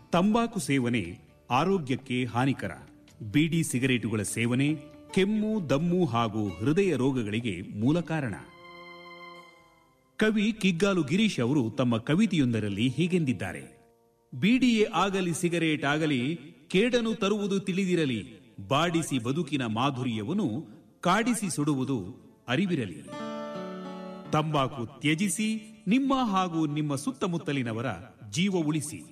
ತಂಬಾಕು ಸೇವನೆ ಆರೋಗ್ಯಕ್ಕೆ ಹಾನಿಕರ ಬೀಡಿ ಸಿಗರೇಟುಗಳ ಸೇವನೆ ಕೆಮ್ಮು ದಮ್ಮು ಹಾಗೂ ಹೃದಯ ರೋಗಗಳಿಗೆ ಮೂಲ ಕಾರಣ ಕವಿ ಕಿಗ್ಗಾಲು ಗಿರೀಶ್ ಅವರು ತಮ್ಮ ಕವಿತೆಯೊಂದರಲ್ಲಿ ಹೀಗೆಂದಿದ್ದಾರೆ ಬೀಡಿಯೇ ಆಗಲಿ ಸಿಗರೇಟ್ ಆಗಲಿ ಕೇಡನು ತರುವುದು ತಿಳಿದಿರಲಿ ಬಾಡಿಸಿ ಬದುಕಿನ ಮಾಧುರ್ಯವನ್ನು ಕಾಡಿಸಿ ಸುಡುವುದು ಅರಿವಿರಲಿ ತಂಬಾಕು ತ್ಯಜಿಸಿ ನಿಮ್ಮ ಹಾಗೂ ನಿಮ್ಮ ಸುತ್ತಮುತ್ತಲಿನವರ ಜೀವ ಉಳಿಸಿ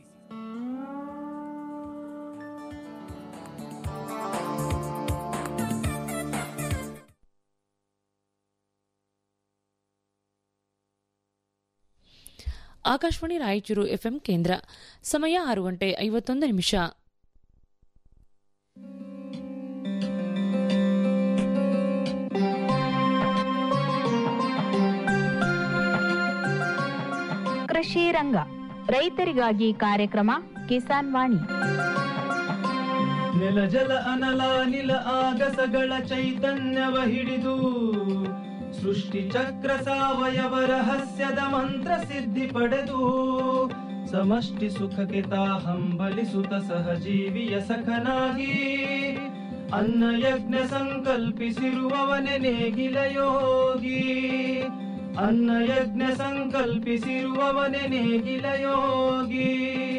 ಆಕಾಶವಾಣಿ ರಾಯಚೂರು ಎಫ್ಎಂ ಕೇಂದ್ರ ಸಮಯ ಆರು ಗಂಟೆ ಐವತ್ತೊಂದು ನಿಮಿಷ ಕೃಷಿ ರಂಗ ರೈತರಿಗಾಗಿ ಕಾರ್ಯಕ್ರಮ ಕಿಸಾನ್ ವಾಣಿ ನೆಲ ಜಲ ಅನಲ ನಿಲ ಆಗಸಗಳ ಚೈತನ್ಯವ ಹಿಡಿದು ಸೃಷ್ಟಿ ಚಕ್ರ ಸಾವಯವ ರಹಸ್ಯದ ಮಂತ್ರ ಸಿದ್ಧಿ ಪಡೆದು ಸಮಷ್ಟಿ ಸುಖಕ್ಕೆ ತಾ ಹಂಬಲಿಸುತ್ತ ಸಹಜೀವಿಯ ಸಖನಾಗಿ ಅನ್ನ ಯಜ್ಞ ಸಂಕಲ್ಪಿಸಿರುವವನೆ ನೇಗಿಲ ಯೋಗಿ ಅನ್ನ ಯಜ್ಞ ಸಂಕಲ್ಪಿಸಿರುವವನೆ ನೇಗಿಲ ಯೋಗಿ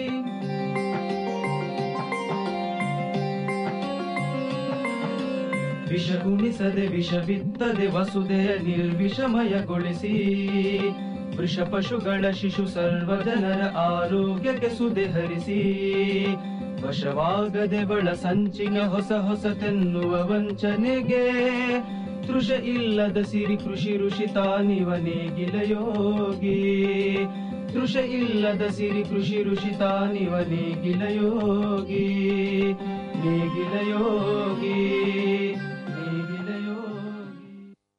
ವಿಷ ಉಣಿಸದೆ ವಿಷ ಬಿತ್ತದೆ ವಸುದೆಯ ನಿರ್ವಿಷಮಯಗೊಳಿಸಿ ವೃಷ ಪಶುಗಳ ಶಿಶು ಸರ್ವ ಜನರ ಆರೋಗ್ಯಕ್ಕೆ ಸುದೆ ಹರಿಸಿ ವಶವಾಗದೆ ಬಳ ಸಂಚಿನ ಹೊಸ ಹೊಸತೆನ್ನುವ ವಂಚನೆಗೆ ತೃಷ ಇಲ್ಲದ ಸಿರಿ ಕೃಷಿ ಋಷಿ ತಾನಿವ ನೇಗಿಲ ಯೋಗಿ ತೃಷ ಇಲ್ಲದ ಸಿರಿ ಕೃಷಿ ಋಷಿ ತಾನಿವ ನೇಗಿಲ ಯೋಗಿ ನೇಗಿಲ ಯೋಗಿ ನೇಗಿಲ ಯೋಗಿ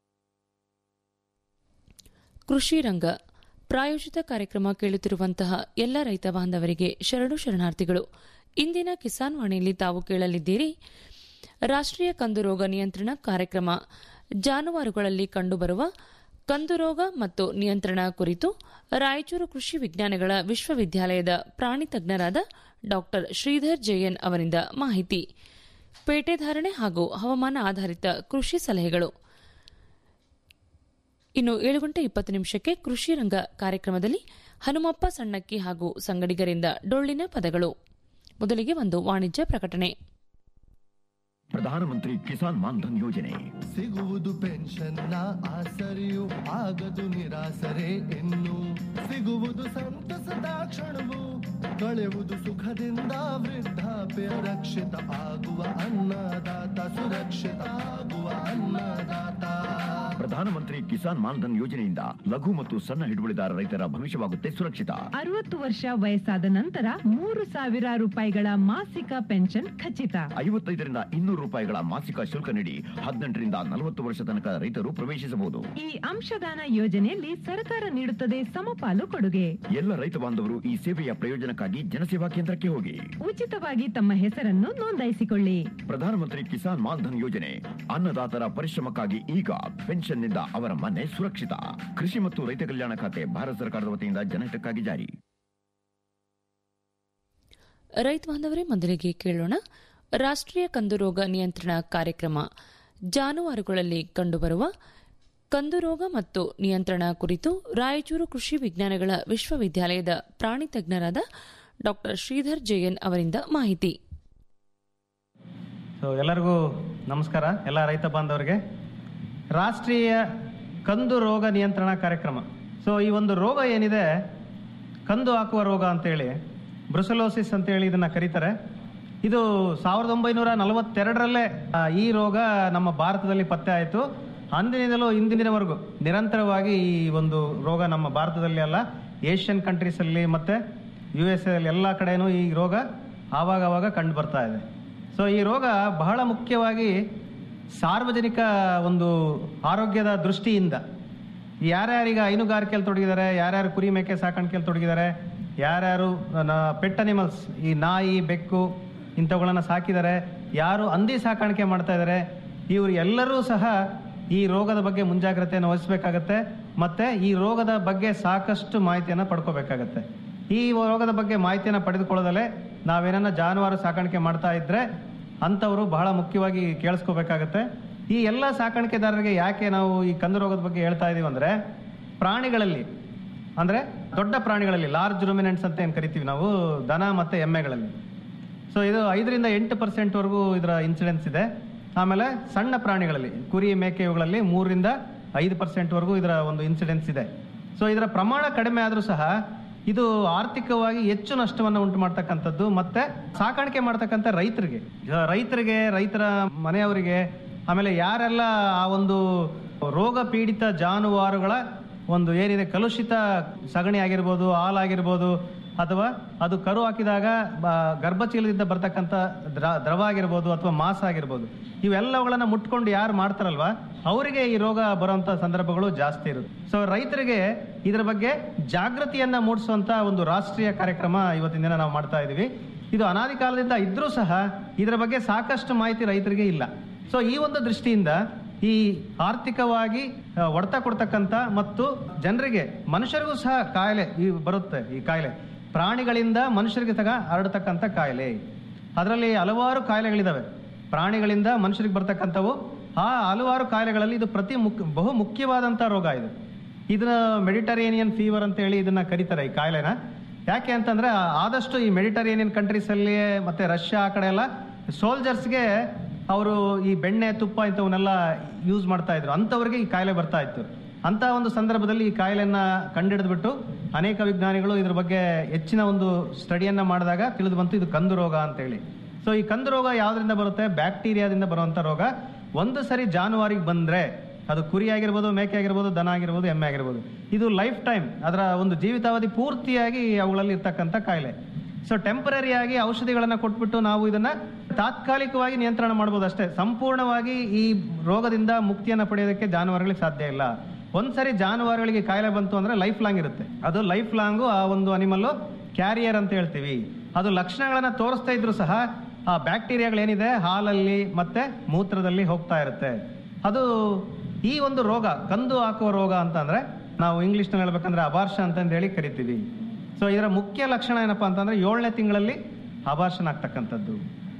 ಕೃಷಿ ರಂಗ ಪ್ರಾಯೋಜಿತ ಕಾರ್ಯಕ್ರಮ ಕೇಳುತ್ತಿರುವಂತಹ ಎಲ್ಲ ರೈತ ಬಾಂಧವರಿಗೆ ಶರಣು ಶರಣಾರ್ಥಿಗಳು ಇಂದಿನ ಕಿಸಾನ್ ವಾಣಿಯಲ್ಲಿ ತಾವು ಕೇಳಲಿದ್ದೀರಿ ರಾಷ್ಟ್ರೀಯ ಕಂದು ರೋಗ ನಿಯಂತ್ರಣ ಕಾರ್ಯಕ್ರಮ ಜಾನುವಾರುಗಳಲ್ಲಿ ಕಂಡುಬರುವ ಕಂದು ರೋಗ ಮತ್ತು ನಿಯಂತ್ರಣ ಕುರಿತು ರಾಯಚೂರು ಕೃಷಿ ವಿಜ್ಞಾನಗಳ ವಿಶ್ವವಿದ್ಯಾಲಯದ ಪ್ರಾಣಿ ತಜ್ಞರಾದ ಡಾ ಶ್ರೀಧರ್ ಜಯನ್ ಅವರಿಂದ ಮಾಹಿತಿ ಪೇಟೆ ಧಾರಣೆ ಹಾಗೂ ಹವಾಮಾನ ಆಧಾರಿತ ಕೃಷಿ ಸಲಹೆಗಳು ಇನ್ನು ಏಳು ಗಂಟೆ ಇಪ್ಪತ್ತು ನಿಮಿಷಕ್ಕೆ ಕೃಷಿ ರಂಗ ಕಾರ್ಯಕ್ರಮದಲ್ಲಿ ಹನುಮಪ್ಪ ಸಣ್ಣಕ್ಕಿ ಹಾಗೂ ಸಂಗಡಿಗರಿಂದ ಡೊಳ್ಳಿನ ಪದಗಳು ಮೊದಲಿಗೆ ಒಂದು ವಾಣಿಜ್ಯ ಪ್ರಕಟಣೆ ಪ್ರಧಾನಮಂತ್ರಿ ಕಿಸಾನ್ ಮಾನ್ಧನ್ ಯೋಜನೆ ಸಿಗುವುದು ಪೆನ್ಷನ್ನ ಆಸರೆಯು ಆಗದು ನಿರಾಸರೆ ಇನ್ನು ಸಿಗುವುದು ಸಂತಸದ ಕ್ಷಣವು ಕಳೆಯುವುದು ಸುಖದಿಂದ ವೃದ್ಧಾಪ್ಯ ರಕ್ಷಿತ ಆಗುವ ಅನ್ನದಾತ ಸುರಕ್ಷಿತ ಆಗುವ ಅನ್ನದಾತ ಪ್ರಧಾನಮಂತ್ರಿ ಕಿಸಾನ್ ಮಾನ್ಧನ್ ಯೋಜನೆಯಿಂದ ಲಘು ಮತ್ತು ಸಣ್ಣ ಹಿಡುವಳಿದಾರ ರೈತರ ಭವಿಷ್ಯವಾಗುತ್ತೆ ಸುರಕ್ಷಿತ ಅರವತ್ತು ವರ್ಷ ವಯಸ್ಸಾದ ನಂತರ ಮೂರು ಸಾವಿರ ರೂಪಾಯಿಗಳ ಮಾಸಿಕ ಪೆನ್ಷನ್ ಖಚಿತ ಐವತ್ತೈದರಿಂದ ಇನ್ನೂರು ರೂಪಾಯಿಗಳ ಮಾಸಿಕ ಶುಲ್ಕ ನೀಡಿ ಹದಿನೆಂಟರಿಂದ ನಲವತ್ತು ವರ್ಷ ತನಕ ರೈತರು ಪ್ರವೇಶಿಸಬಹುದು ಈ ಅಂಶದಾನ ಯೋಜನೆಯಲ್ಲಿ ಸರ್ಕಾರ ನೀಡುತ್ತದೆ ಸಮಪಾಲು ಕೊಡುಗೆ ಎಲ್ಲ ರೈತ ಬಾಂಧವರು ಈ ಸೇವೆಯ ಪ್ರಯೋಜನಕ್ಕಾಗಿ ಜನಸೇವಾ ಕೇಂದ್ರಕ್ಕೆ ಹೋಗಿ ಉಚಿತವಾಗಿ ತಮ್ಮ ಹೆಸರನ್ನು ನೋಂದಾಯಿಸಿಕೊಳ್ಳಿ ಪ್ರಧಾನಮಂತ್ರಿ ಕಿಸಾನ್ ಮಾನ್ಧನ್ ಯೋಜನೆ ಅನ್ನದಾತರ ಪರಿಶ್ರಮಕ್ಕಾಗಿ ಈಗ ಪೆನ್ಷನ್ನಿಂದ ಅವರ ಮನೆ ಸುರಕ್ಷಿತ ಕೃಷಿ ಮತ್ತು ರೈತ ಕಲ್ಯಾಣ ಖಾತೆ ಭಾರತ ಸರ್ಕಾರದ ವತಿಯಿಂದ ಜನಹಿತಕ್ಕಾಗಿ ಜಾರಿ ರೈತ ಬಾಂಧವರೇ ಮೊದಲಿಗೆ ಕೇಳೋಣ ರಾಷ್ಟ್ರೀಯ ಕಂದು ರೋಗ ನಿಯಂತ್ರಣ ಕಾರ್ಯಕ್ರಮ ಜಾನುವಾರುಗಳಲ್ಲಿ ಕಂಡುಬರುವ ಕಂದು ರೋಗ ಮತ್ತು ನಿಯಂತ್ರಣ ಕುರಿತು ರಾಯಚೂರು ಕೃಷಿ ವಿಜ್ಞಾನಗಳ ವಿಶ್ವವಿದ್ಯಾಲಯದ ಪ್ರಾಣಿ ತಜ್ಞರಾದ ಡಾ ಶ್ರೀಧರ್ ಜಯನ್ ಅವರಿಂದ ಮಾಹಿತಿ ಸೊ ಎಲ್ಲರಿಗೂ ನಮಸ್ಕಾರ ಎಲ್ಲ ರೈತ ಬಾಂಧವರಿಗೆ ರಾಷ್ಟ್ರೀಯ ಕಂದು ರೋಗ ನಿಯಂತ್ರಣ ಕಾರ್ಯಕ್ರಮ ಸೊ ಈ ಒಂದು ರೋಗ ಏನಿದೆ ಕಂದು ಹಾಕುವ ರೋಗ ಅಂತೇಳಿ ಬ್ರುಸಲೋಸಿಸ್ ಅಂತೇಳಿ ಇದನ್ನ ಕರೀತಾರೆ ಇದು ಸಾವಿರದ ಒಂಬೈನೂರ ನಲವತ್ತೆರಡರಲ್ಲೇ ಆ, ಈ ರೋಗ ನಮ್ಮ ಭಾರತದಲ್ಲಿ ಪತ್ತೆ ಆಯಿತು ಅಂದಿನಿಂದಲೂ ಇಂದಿನವರೆಗೂ ನಿರಂತರವಾಗಿ ಈ ಒಂದು ರೋಗ ನಮ್ಮ ಭಾರತದಲ್ಲಿ ಅಲ್ಲ ಏಷ್ಯನ್ ಕಂಟ್ರೀಸಲ್ಲಿ ಮತ್ತು ಯು ಎಸ್ ಎಲ್ಲಿ ಎಲ್ಲ ಕಡೆನೂ ಈ ರೋಗ ಆವಾಗ ಆವಾಗ ಕಂಡು ಬರ್ತಾ ಇದೆ ಸೊ ಈ ರೋಗ ಬಹಳ ಮುಖ್ಯವಾಗಿ ಸಾರ್ವಜನಿಕ ಒಂದು ಆರೋಗ್ಯದ ದೃಷ್ಟಿಯಿಂದ ಯಾರ್ಯಾರೀಗ ಹೈನುಗಾರಿಕೆಯಲ್ಲಿ ತೊಡಗಿದ್ದಾರೆ ಯಾರ್ಯಾರು ಕುರಿ ಮೇಕೆ ಸಾಕಾಣಿಕೆಯಲ್ಲಿ ತೊಡಗಿದ್ದಾರೆ ಯಾರ್ಯಾರು ಪೆಟ್ ಅನಿಮಲ್ಸ್ ಈ ನಾಯಿ ಬೆಕ್ಕು ಇಂಥವುಗಳನ್ನು ಸಾಕಿದ್ದಾರೆ ಯಾರು ಹಂದಿ ಸಾಕಾಣಿಕೆ ಮಾಡ್ತಾ ಇದ್ದಾರೆ ಇವರು ಎಲ್ಲರೂ ಸಹ ಈ ರೋಗದ ಬಗ್ಗೆ ಮುಂಜಾಗ್ರತೆಯನ್ನು ವಹಿಸಬೇಕಾಗತ್ತೆ ಮತ್ತೆ ಈ ರೋಗದ ಬಗ್ಗೆ ಸಾಕಷ್ಟು ಮಾಹಿತಿಯನ್ನು ಪಡ್ಕೋಬೇಕಾಗತ್ತೆ ಈ ರೋಗದ ಬಗ್ಗೆ ಮಾಹಿತಿಯನ್ನು ಪಡೆದುಕೊಳ್ಳೋದಲ್ಲೇ ನಾವೇನನ್ನ ಜಾನುವಾರು ಸಾಕಾಣಿಕೆ ಮಾಡ್ತಾ ಇದ್ರೆ ಅಂಥವರು ಬಹಳ ಮುಖ್ಯವಾಗಿ ಕೇಳಿಸ್ಕೋಬೇಕಾಗತ್ತೆ ಈ ಎಲ್ಲ ಸಾಕಾಣಿಕೆದಾರರಿಗೆ ಯಾಕೆ ನಾವು ಈ ಕಂದು ರೋಗದ ಬಗ್ಗೆ ಹೇಳ್ತಾ ಇದೀವಿ ಅಂದ್ರೆ ಪ್ರಾಣಿಗಳಲ್ಲಿ ಅಂದ್ರೆ ದೊಡ್ಡ ಪ್ರಾಣಿಗಳಲ್ಲಿ ಲಾರ್ಜ್ ರುಮಿನೆಂಟ್ಸ್ ಅಂತ ಏನು ಕರಿತೀವಿ ನಾವು ದನ ಮತ್ತೆ ಎಮ್ಮೆಗಳಲ್ಲಿ ಸೊ ಇದು ಐದರಿಂದ ಎಂಟು ಪರ್ಸೆಂಟ್ವರೆಗೂ ಇದರ ಇನ್ಸಿಡೆನ್ಸ್ ಇದೆ ಆಮೇಲೆ ಸಣ್ಣ ಪ್ರಾಣಿಗಳಲ್ಲಿ ಕುರಿ ಮೇಕೆ ಇವುಗಳಲ್ಲಿ ಮೂರರಿಂದ ಐದು ಪರ್ಸೆಂಟ್ವರೆಗೂ ಇದರ ಒಂದು ಇನ್ಸಿಡೆನ್ಸ್ ಇದೆ ಸೊ ಇದರ ಪ್ರಮಾಣ ಕಡಿಮೆ ಆದರೂ ಸಹ ಇದು ಆರ್ಥಿಕವಾಗಿ ಹೆಚ್ಚು ನಷ್ಟವನ್ನು ಉಂಟು ಮಾಡ್ತಕ್ಕಂಥದ್ದು ಮತ್ತೆ ಸಾಕಾಣಿಕೆ ಮಾಡ್ತಕ್ಕಂಥ ರೈತರಿಗೆ ಈಗ ರೈತರಿಗೆ ರೈತರ ಮನೆಯವರಿಗೆ ಆಮೇಲೆ ಯಾರೆಲ್ಲ ಆ ಒಂದು ರೋಗ ಪೀಡಿತ ಜಾನುವಾರುಗಳ ಒಂದು ಏನಿದೆ ಕಲುಷಿತ ಸಗಣಿ ಆಗಿರ್ಬೋದು ಹಾಲಾಗಿರ್ಬೋದು ಅಥವಾ ಅದು ಕರು ಹಾಕಿದಾಗ ಬ- ಗರ್ಭಚೀಲದಿಂದ ಬರ್ತಕ್ಕಂಥ ದ್ರ- ದ್ರವ ಆಗಿರ್ಬೋದು ಅಥವಾ ಮಾಂಸ ಆಗಿರ್ಬೋದು ಇವೆಲ್ಲವುಗಳನ್ನ ಮುಟ್ಕೊಂಡು ಯಾರು ಮಾಡ್ತಾರಲ್ವಾ ಅವರಿಗೆ ಈ ರೋಗ ಬರುವಂತ ಸಂದರ್ಭಗಳು ಜಾಸ್ತಿ ಇರುತ್ತೆ ಸೊ ರೈತರಿಗೆ ಇದರ ಬಗ್ಗೆ ಜಾಗೃತಿಯನ್ನ ಮೂಡಿಸುವಂತ ಒಂದು ರಾಷ್ಟ್ರೀಯ ಕಾರ್ಯಕ್ರಮ ಇವತ್ತಿನ ದಿನ ನಾವು ಮಾಡ್ತಾ ಇದೀವಿ ಇದು ಅನಾದಿ ಕಾಲದಿಂದ ಇದ್ರೂ ಸಹ ಇದರ ಬಗ್ಗೆ ಸಾಕಷ್ಟು ಮಾಹಿತಿ ರೈತರಿಗೆ ಇಲ್ಲ ಸೊ ಈ ಒಂದು ದೃಷ್ಟಿಯಿಂದ ಈ ಆರ್ಥಿಕವಾಗಿ ಆ, ಹೊಡೆತ ಕೊಡ್ತಕ್ಕಂಥ ಮತ್ತು ಜನರಿಗೆ ಮನುಷ್ಯರಿಗೂ ಸಹ ಕಾಯಿಲೆ ಈ ಬರುತ್ತೆ ಈ ಕಾಯಿಲೆ ಪ್ರಾಣಿಗಳಿಂದ ಮನುಷ್ಯರಿಗೆ ಸಹ ಹರಡತಕ್ಕಂಥ ಕಾಯಿಲೆ ಅದರಲ್ಲಿ ಹಲವಾರು ಕಾಯಿಲೆಗಳಿದಾವೆ ಪ್ರಾಣಿಗಳಿಂದ ಮನುಷ್ಯರಿಗೆ ಬರ್ತಕ್ಕಂಥವು ಆ ಹಲವಾರು ಕಾಯಿಲೆಗಳಲ್ಲಿ ಇದು ಪ್ರತಿ ಮುಖ್ಯ ಬಹು ಮುಖ್ಯವಾದಂಥ ರೋಗ ಇದು ಇದನ್ನ ಮೆಡಿಟರೇನಿಯನ್ ಫೀವರ್ ಅಂತ ಹೇಳಿ ಇದನ್ನ ಕರೀತಾರೆ ಈ ಕಾಯಿಲೆನ ಯಾಕೆ ಅಂತಂದ್ರೆ ಆ- ಆದಷ್ಟು ಈ ಮೆಡಿಟರೇನಿಯನ್ ಕಂಟ್ರೀಸ್ ಅಲ್ಲಿ ಮತ್ತೆ ರಷ್ಯಾ ಆ ಕಡೆ ಎಲ್ಲ ಸೋಲ್ಜರ್ಸ್ಗೆ ಅವರು ಈ ಬೆಣ್ಣೆ ತುಪ್ಪ ಇಂಥವನ್ನೆಲ್ಲ ಯೂಸ್ ಮಾಡ್ತಾ ಇದ್ರು ಅಂಥವ್ರಿಗೆ ಈ ಕಾಯಿಲೆ ಬರ್ತಾ ಇತ್ತು ಅಂತ ಒಂದು ಸಂದರ್ಭದಲ್ಲಿ ಈ ಕಾಯಿಲೆಯನ್ನ ಕಂಡಿಡಿದ್ಬಿಟ್ಟು ಅನೇಕ ವಿಜ್ಞಾನಿಗಳು ಇದ್ರ ಬಗ್ಗೆ ಹೆಚ್ಚಿನ ಒಂದು ಸ್ಟಡಿಯನ್ನ ಮಾಡಿದಾಗ ತಿಳಿದು ಬಂತು ಇದು ಕಂದು ರೋಗ ಅಂತೇಳಿ ಸೊ ಈ ಕಂದು ರೋಗ ಯಾವ್ದ್ರಿಂದ ಬರುತ್ತೆ ಬ್ಯಾಕ್ಟೀರಿಯಾದಿಂದ ಬರುವಂತ ರೋಗ ಒಂದು ಸರಿ ಜಾನುವಾರಿಗೆ ಬಂದ್ರೆ ಅದು ಕುರಿ ಆಗಿರ್ಬೋದು ಮೇಕೆ ಆಗಿರ್ಬೋದು ದನ ಆಗಿರ್ಬೋದು ಎಮ್ಮೆ ಆಗಿರ್ಬೋದು ಇದು ಲೈಫ್ ಟೈಮ್ ಅದರ ಒಂದು ಜೀವಿತಾವಧಿ ಪೂರ್ತಿಯಾಗಿ ಅವುಗಳಲ್ಲಿ ಇರ್ತಕ್ಕಂಥ ಕಾಯಿಲೆ ಸೊ ಟೆಂಪರರಿ ಆಗಿ ಔಷಧಿಗಳನ್ನ ಕೊಟ್ಬಿಟ್ಟು ನಾವು ಇದನ್ನ ತಾತ್ಕಾಲಿಕವಾಗಿ ನಿಯಂತ್ರಣ ಮಾಡ್ಬೋದು ಅಷ್ಟೇ ಸಂಪೂರ್ಣವಾಗಿ ಈ ರೋಗದಿಂದ ಮುಕ್ತಿಯನ್ನ ಪಡೆಯೋದಕ್ಕೆ ಜಾನುವಾರುಗಳಿಗೆ ಸಾಧ್ಯ ಇಲ್ಲ ಒಂದ್ಸರಿ ಜಾನುವಾರುಗಳಿಗೆ ಕಾಯಿಲೆ ಬಂತು ಅಂದ್ರೆ ಲೈಫ್ ಲಾಂಗ್ ಇರುತ್ತೆ ಅದು ಲೈಫ್ ಲಾಂಗು ಆ ಒಂದು ಅನಿಮಲ್ ಕ್ಯಾರಿಯರ್ ಅಂತ ಹೇಳ್ತೀವಿ ಅದು ಲಕ್ಷಣಗಳನ್ನ ತೋರಿಸ್ತಾ ಇದ್ರು ಸಹ ಆ ಬ್ಯಾಕ್ಟೀರಿಯಾಗಳೇನಿದೆ ಹಾಲಲ್ಲಿ ಮತ್ತೆ ಮೂತ್ರದಲ್ಲಿ ಹೋಗ್ತಾ ಇರುತ್ತೆ ಅದು ಈ ಒಂದು ರೋಗ ಕಂದು ಹಾಕುವ ರೋಗ ಅಂತ ಅಂದ್ರೆ ನಾವು ಇಂಗ್ಲಿಷ್ನಲ್ಲಿ ಹೇಳ್ಬೇಕಂದ್ರೆ ಅಬಾರ್ಷ ಅಂತ ಹೇಳಿ ಕರಿತೀವಿ ಸೊ ಇದರ ಮುಖ್ಯ ಲಕ್ಷಣ ಏನಪ್ಪಾ ಅಂತಂದ್ರೆ ಏಳನೇ ತಿಂಗಳಲ್ಲಿ ಅಬಾರ್ಷನ್ ಆಗ್ತಕ್ಕಂಥದ್ದು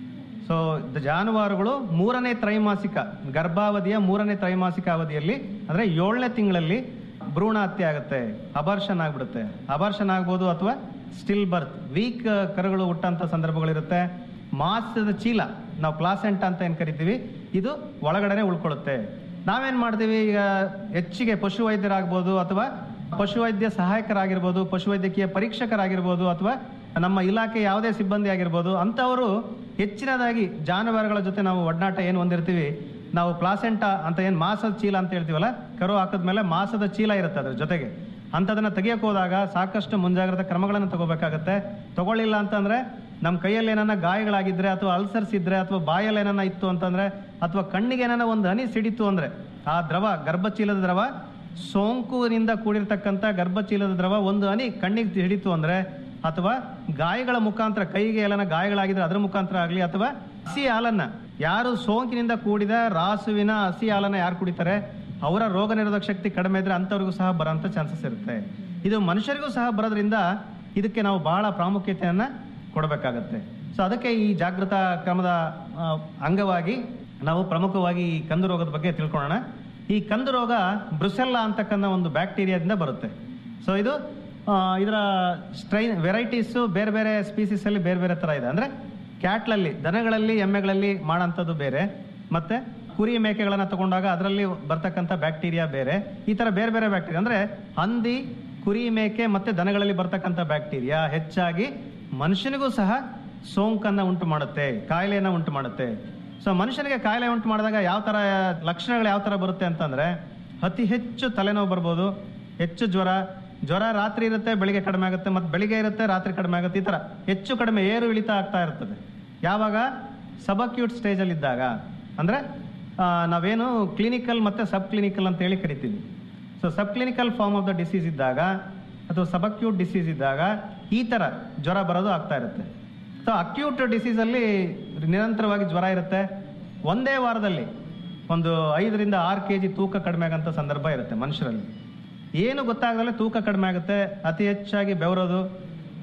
ಸೊ ಜಾನುವಾರುಗಳು ಮೂರನೇ ತ್ರೈಮಾಸಿಕ ಗರ್ಭಾವಧಿಯ ಮೂರನೇ ತ್ರೈಮಾಸಿಕ ಅವಧಿಯಲ್ಲಿ ಅಂದ್ರೆ ಏಳನೇ ತಿಂಗಳಲ್ಲಿ ಭ್ರೂಣ ಹತ್ಯೆ ಆಗುತ್ತೆ ಅಬಾರ್ಷನ್ ಆಗ್ಬಿಡುತ್ತೆ ಅಬಾರ್ಷನ್ ಆಗ್ಬೋದು ಅಥವಾ ಸ್ಟಿಲ್ ಬರ್ತ್ ವೀಕ್ ಕರುಗಳು ಹುಟ್ಟಂತ ಸಂದರ್ಭಗಳಿರುತ್ತೆ ಮಾಸದ ಚೀಲ ನಾವು ಪ್ಲಾಸೆಂಟ ಅಂತ ಏನ್ ಕರಿತೀವಿ ಇದು ಒಳಗಡೆನೆ ಉಳ್ಕೊಳ್ಳುತ್ತೆ ನಾವೇನ್ ಮಾಡ್ತೀವಿ ಈಗ ಹೆಚ್ಚಿಗೆ ಪಶುವೈದ್ಯರಾಗ್ಬೋದು ಅಥವಾ ಪಶುವೈದ್ಯ ಸಹಾಯಕರಾಗಿರ್ಬೋದು ಪಶುವೈದ್ಯಕೀಯ ಪರೀಕ್ಷಕರಾಗಿರ್ಬೋದು ಅಥವಾ ನಮ್ಮ ಇಲಾಖೆ ಯಾವುದೇ ಸಿಬ್ಬಂದಿ ಆಗಿರ್ಬೋದು ಅಂಥವರು ಹೆಚ್ಚಿನದಾಗಿ ಜಾನುವಾರುಗಳ ಜೊತೆ ನಾವು ಒಡನಾಟ ಏನು ಹೊಂದಿರ್ತೀವಿ ನಾವು ಪ್ಲಾಸೆಂಟ ಅಂತ ಏನು ಮಾಸದ ಚೀಲ ಅಂತ ಹೇಳ್ತೀವಲ್ಲ ಕರು ಹಾಕಿದ್ಮೇಲೆ ಮಾಸದ ಚೀಲ ಇರುತ್ತೆ ಅದ್ರ ಜೊತೆಗೆ ಅಂಥದನ್ನ ತೆಗಿಯಕ್ಕೆ ಹೋದಾಗ ಸಾಕಷ್ಟು ಮುಂಜಾಗ್ರತಾ ಕ್ರಮಗಳನ್ನು ತಗೋಬೇಕಾಗತ್ತೆ ತಗೊಳ್ಳಿಲ್ಲ ಅಂತಂದ್ರೆ ನಮ್ಮ ಕೈಯಲ್ಲಿ ಏನನ್ನ ಗಾಯಗಳಾಗಿದ್ರೆ ಅಥವಾ ಅಲ್ಸರ್ಸ್ ಇದ್ರೆ ಅಥವಾ ಬಾಯಲ್ಲಿ ಏನನ್ನ ಇತ್ತು ಅಂತಂದ್ರೆ ಅಥವಾ ಕಣ್ಣಿಗೆ ಏನನ್ನ ಒಂದು ಹನಿ ಸಿಡಿತು ಅಂದ್ರೆ ಆ ದ್ರವ ಗರ್ಭಚೀಲದ ದ್ರವ ಸೋಂಕುನಿಂದ ಕೂಡಿರ್ತಕ್ಕಂಥ ಗರ್ಭಚೀಲದ ದ್ರವ ಒಂದು ಹನಿ ಕಣ್ಣಿಗೆ ಹಿಡಿತು ಅಂದ್ರೆ ಅಥವಾ ಗಾಯಗಳ ಮುಖಾಂತರ ಕೈಗೆ ಎಲ್ಲನ ಗಾಯಗಳಾಗಿದ್ರೆ ಅದರ ಮುಖಾಂತರ ಆಗಲಿ ಅಥವಾ ಹಸಿ ಹಾಲನ್ನ ಯಾರು ಸೋಂಕಿನಿಂದ ಕೂಡಿದ ರಾಸುವಿನ ಹಸಿ ಹಾಲನ್ನ ಯಾರು ಕುಡಿತಾರೆ ಅವರ ರೋಗ ನಿರೋಧಕ ಶಕ್ತಿ ಕಡಿಮೆ ಇದ್ರೆ ಅಂಥವ್ರಿಗೂ ಸಹ ಬರೋಂಥ ಚಾನ್ಸಸ್ ಇರುತ್ತೆ ಇದು ಮನುಷ್ಯರಿಗೂ ಸಹ ಬರೋದ್ರಿಂದ ಇದಕ್ಕೆ ನಾವು ಬಹಳ ಪ್ರಾಮುಖ್ಯತೆಯನ್ನ ಕೊಡಬೇಕಾಗತ್ತೆ ಸೊ ಅದಕ್ಕೆ ಈ ಜಾಗೃತಾ ಕ್ರಮದ ಆ, ಅಂಗವಾಗಿ ನಾವು ಪ್ರಮುಖವಾಗಿ ಈ ಕಂದು ರೋಗದ ಬಗ್ಗೆ ತಿಳ್ಕೊಳ್ಳೋಣ ಈ ಕಂದು ರೋಗ ಬ್ರುಸೆಲ್ಲಾ ಅಂತಕ್ಕಂಥ ಒಂದು ಬ್ಯಾಕ್ಟೀರಿಯಾದಿಂದ ಬರುತ್ತೆ ಸೊ ಇದು ಆ, ಇದರ ಸ್ಟ್ರೈನ್ ವೆರೈಟೀಸು ಬೇರೆ ಬೇರೆ ಸ್ಪೀಸೀಸ್ ಅಲ್ಲಿ ಬೇರೆ ಬೇರೆ ತರ ಇದೆ ಅಂದ್ರೆ ಕ್ಯಾಟ್ಲಲ್ಲಿ ದನಗಳಲ್ಲಿ ಎಮ್ಮೆಗಳಲ್ಲಿ ಮಾಡೋಂಥದ್ದು ಬೇರೆ ಮತ್ತೆ ಕುರಿ ಮೇಕೆಗಳನ್ನ ತಗೊಂಡಾಗ ಅದರಲ್ಲಿ ಬರ್ತಕ್ಕಂಥ ಬ್ಯಾಕ್ಟೀರಿಯಾ ಬೇರೆ ಈ ತರ ಬೇರೆ ಬೇರೆ ಬ್ಯಾಕ್ಟೀರಿಯಾ ಅಂದ್ರೆ ಹಂದಿ ಕುರಿ ಮೇಕೆ ಮತ್ತೆ ದನಗಳಲ್ಲಿ ಬರ್ತಕ್ಕಂಥ ಬ್ಯಾಕ್ಟೀರಿಯಾ ಹೆಚ್ಚಾಗಿ ಮನುಷ್ಯನಿಗೂ ಸಹ ಸೋಂಕನ್ನ ಉಂಟು ಮಾಡುತ್ತೆ ಕಾಯಿಲೆಯನ್ನ ಉಂಟು ಮಾಡುತ್ತೆ ಸೊ ಮನುಷ್ಯನಿಗೆ ಕಾಯಿಲೆ ಉಂಟು ಮಾಡಿದಾಗ ಯಾವ ತರ ಲಕ್ಷಣಗಳು ಯಾವ ತರ ಬರುತ್ತೆ ಅಂತಂದ್ರೆ ಅತಿ ಹೆಚ್ಚು ತಲೆನೋವು ಬರ್ಬೋದು ಹೆಚ್ಚು ಜ್ವರ ಜ್ವರ ರಾತ್ರಿ ಇರುತ್ತೆ ಬೆಳಿಗ್ಗೆ ಕಡಿಮೆ ಆಗುತ್ತೆ ಮತ್ತೆ ಬೆಳಿಗ್ಗೆ ಇರುತ್ತೆ ರಾತ್ರಿ ಕಡಿಮೆ ಆಗುತ್ತೆ ಈ ತರ ಹೆಚ್ಚು ಕಡಿಮೆ ಏರು ಇಳಿತ ಆಗ್ತಾ ಇರ್ತದೆ ಯಾವಾಗ ಸಬಕ್ಯೂಟ್ ಸ್ಟೇಜಲ್ಲಿ ಇದ್ದಾಗ ಅಂದ್ರೆ ಆ, ನಾವೇನು ಕ್ಲಿನಿಕಲ್ ಮತ್ತೆ ಸಬ್ ಕ್ಲಿನಿಕಲ್ ಅಂತ ಹೇಳಿ ಕರಿತೀವಿ so sub clinical form of the disease ಇದ್ದಾಗ ಅಥವಾ ಸಬಕ್ಯೂಟ್ ಡಿಸೀಸ್ ಇದ್ದಾಗ ಈ ತರ ಜ್ವರ ಬರೋದು ಆಗ್ತಾ ಇರುತ್ತೆ ಸೊ ಅಕ್ಯೂಟ್ ಡಿಸೀಸಲ್ಲಿ ನಿರಂತರವಾಗಿ ಜ್ವರ ಇರುತ್ತೆ ಒಂದೇ ವಾರದಲ್ಲಿ ಒಂದು ಐದರಿಂದ ಆರು ಕೆ ಜಿ ತೂಕ ಕಡಿಮೆ ಆಗಂತ ಸಂದರ್ಭ ಇರುತ್ತೆ ಮನುಷ್ಯರಲ್ಲಿ ಏನು ಗೊತ್ತಾಗದಲ್ಲೇ ತೂಕ ಕಡಿಮೆ ಆಗುತ್ತೆ ಅತಿ ಹೆಚ್ಚಾಗಿ ಬೆವರೋದು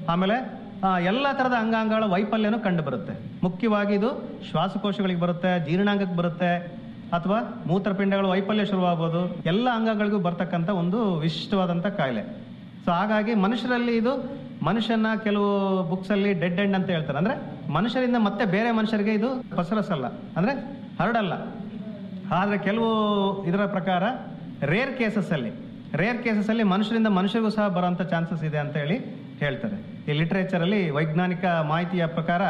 ಆಮೇಲೆ ಆ, ಎಲ್ಲ ಥರದ ಅಂಗಾಂಗಗಳ ವೈಫಲ್ಯನೂ ಕಂಡು ಬರುತ್ತೆ ಮುಖ್ಯವಾಗಿ ಇದು ಶ್ವಾಸಕೋಶಗಳಿಗೆ ಬರುತ್ತೆ ಜೀರ್ಣಾಂಗಕ್ಕೆ ಬರುತ್ತೆ ಅಥವಾ ಮೂತ್ರಪಿಂಡಗಳ ವೈಫಲ್ಯ ಶುರುವಾಗ್ಬೋದು ಎಲ್ಲ ಅಂಗಗಳಿಗೂ ಬರ್ತಕ್ಕಂಥ ಒಂದು ವಿಶಿಷ್ಟವಾದಂಥ ಕಾಯಿಲೆ ಸೊ ಹಾಗಾಗಿ ಮನುಷ್ಯರಲ್ಲಿ ಇದು ಮನುಷ್ಯನ ಕೆಲವು ಬುಕ್ಸ್ ಅಲ್ಲಿ ಡೆಡ್ ಎಂಡ್ ಅಂತ ಹೇಳ್ತಾರೆ ಅಂದ್ರೆ ಮನುಷ್ಯರಿಂದ ಮತ್ತೆ ಬೇರೆ ಮನುಷ್ಯರಿಗೆ ಇದು ಪಸರಸಲ್ಲ ಅಂದ್ರೆ ಹರಡಲ್ಲ ಆದ್ರೆ ಕೆಲವು ಇದರ ಪ್ರಕಾರ ರೇರ್ ಕೇಸಸ್ ಅಲ್ಲಿ ರೇರ್ ಕೇಸಸ್ ಅಲ್ಲಿ ಮನುಷ್ಯರಿಂದ ಮನುಷ್ಯರಿಗೂ ಸಹ ಬರೋಂಥ ಚಾನ್ಸಸ್ ಇದೆ ಅಂತ ಹೇಳಿ ಹೇಳ್ತಾರೆ ಈ ಲಿಟ್ರೇಚರ್ ಅಲ್ಲಿ ವೈಜ್ಞಾನಿಕ ಮಾಹಿತಿಯ ಪ್ರಕಾರ